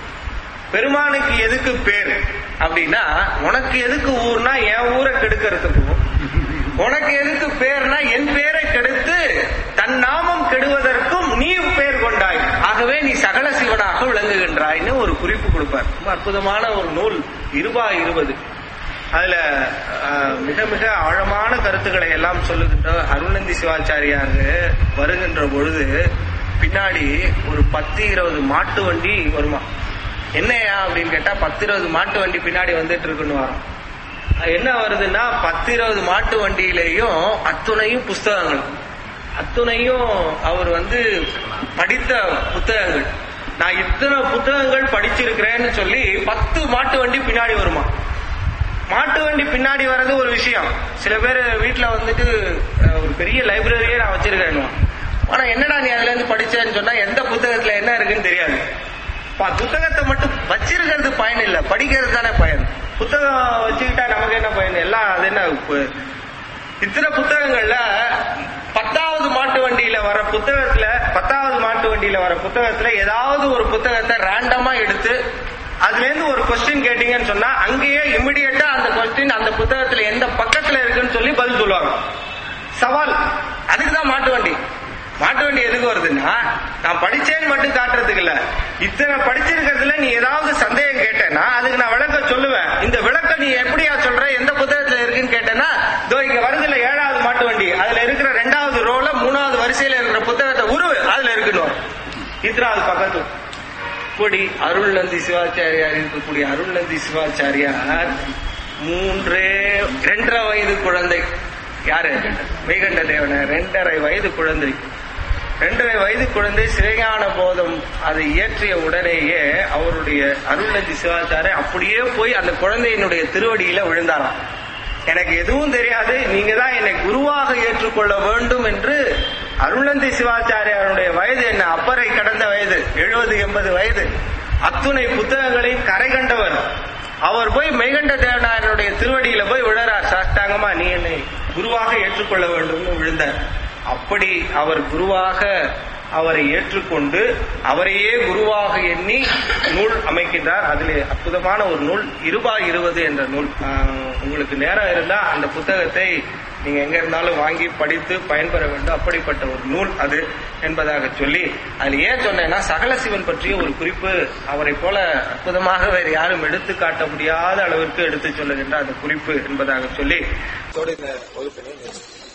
பெருமானுக்கு எதுக்கு பேர் அப்படின்னா உனக்கு எதுக்கு ஊர்னா என் ஊரை கெடுக்கிறதுக்கும் உனக்கு எதுக்கு பேர்னா என் பேரை கெடுத்து தன் நாமம் கெடுவதற்கும் நீ பேர் கொண்டாய் ஆகவே நீ சகல சிவனாக விளங்குகின்றாய்னு ஒரு குறிப்பு கொடுப்பார் ரொம்ப அற்புதமான ஒரு நூல் இருபா இருபது அதுல அஹ், மிக மிக ஆழமான கருத்துக்களை எல்லாம் சொல்லுகின்ற அருணந்தி சிவாச்சாரியார் வருகின்ற பொழுது பின்னாடி ஒரு பத்து இருபது மாட்டு வண்டி வருமா என்னையா அப்படின்னு கேட்டா பத்து இருபது மாட்டு வண்டி பின்னாடி வந்துட்டு இருக்குன்னு வரும் அது என்ன வருதுன்னா பத்து இருபது மாட்டு வண்டியிலேயும் அத்துணையும் புஸ்தகங்கள் அத்துணையும் அவர் வந்து படித்த புத்தகங்கள் நான் இத்தனை புத்தகங்கள் படிச்சிருக்கிறேன்னு சொல்லி பத்து மாட்டு வண்டி பின்னாடி வருமா மாட்டு வண்டி பின்னாடி வர்றது ஒரு விஷயம் சில பேர் வீட்டுல வந்துட்டு அஹ், ஒரு பெரிய லைப்ரரியே நான் வச்சிருக்கேன் ஆனா என்னடா நீ அதுல இருந்து படிச்சேன்னு சொன்னா எந்த புத்தகத்துல என்ன இருக்குன்னு தெரியாது ப- புத்தகத்தை மட்டும் வச்சிருக்கிறது பயன் இல்ல படிக்கிறது தானே பயன் புத்தகம் வச்சுக்கிட்டா நமக்கு என்ன பயன் எல்லாம் அது என்ன இப்ப- இத்தனை புத்தகங்கள்ல பத்தாவது மாட்டு வண்டியில வர புத்தகத்துல பத்தாவது மாட்டு வண்டியில வர புத்தகத்துல ஏதாவது ஒரு புத்தகத்தை ரேண்டமா எடுத்து அதுல இருந்து ஒரு கொஸ்டின் கேட்டீங்கன்னு சொன்னா அங்கேயே இமிடியட்டா அந்த கொஸ்டின் அந்த புத்தகத்துல எந்த பக்கத்துல இருக்குன்னு சொல்லி பதில் சொல்லுவாங்க சவால் அதுக்குதான் மாட்டு வண்டி மாட்டு வண்டி எதுக்கு வருதுன்னா நான் படிச்சேன்னு மட்டும் காட்டுறதுக்கு இல்ல இத்தனை படிச்சிருக்கிறதுல நீ ஏதாவது சந்தேகம் கேட்டேன்னா அதுக்கு நான் விளக்க சொல்லுவேன் இந்த விளக்க நீ எப்படியா சொல்ற எந்த புத்தகத்துல இருக்குன்னு கேட்டேன்னா இதோ இங்க வருதுல ஏழாவது மாட்டு வண்டி அதுல இருக்கிற ரெண்டாவது ரோல மூணாவது வரிசையில இருக்கிற புத்தகத்தை உருவு அதுல இருக்குன்னு வரும். இத்தனாவது பக்கத்து இப்படி அருள்நந்தி சிவாச்சாரியார் இருக்கக்கூடிய அருள்நந்தி சிவாச்சாரியார் மூன்றே ரெண்டரை வயது குழந்தை யாரு மெய்கண்ட தேவன ரெண்டரை வயது குழந்தை ரெண்டரை வயது குழந்தை சிவஞான போதம் அதை இயற்றிய உடனேயே அவருடைய அருள்நந்தி சிவாச்சாரிய அப்படியே போய் அந்த குழந்தையினுடைய திருவடியில விழுந்தாராம் எனக்கு எதுவும் தெரியாது நீங்க தான் என்னை குருவாக ஏற்றுக்கொள்ள வேண்டும் என்று அருள்நந்தி சிவாச்சாரியாருடைய வயது என்ன அப்பரை கடந்த வயது எழுபது எண்பது வயது அத்துணை புத்தகங்களையும் கரை கண்டவர் அவர் போய் மெய்கண்ட தேவனாயனுடைய திருவடியில போய் விழறார் சாஷ்டாங்கமா நீ என்னை குருவாக ஏற்றுக்கொள்ள வேண்டும்னு விழுந்தார் அப்படி அவர் குருவாக அவரை ஏற்றுக்கொண்டு அவரையே குருவாக எண்ணி நூல் அமைக்கின்றார் அதிலே அற்புதமான ஒரு நூல் இருபா இருபது என்ற நூல் ஆஹ், உங்களுக்கு நேரம் இருந்தா அந்த புத்தகத்தை நீங்க எங்க இருந்தாலும் வாங்கி படித்து பயன்பெற வேண்டும் அப்படிப்பட்ட ஒரு நூல் அது என்பதாக சொல்லி அதில் ஏன் சொன்னேன்னா சகல சிவன் பற்றிய ஒரு குறிப்பு அவரை போல அற்புதமாக வேறு யாரும் எடுத்து காட்ட முடியாத அளவிற்கு எடுத்து சொல்லுகின்ற அந்த குறிப்பு என்பதாக சொல்லி இதோடு இந்த வகுப்பினை நிறுத்துகிறேன்.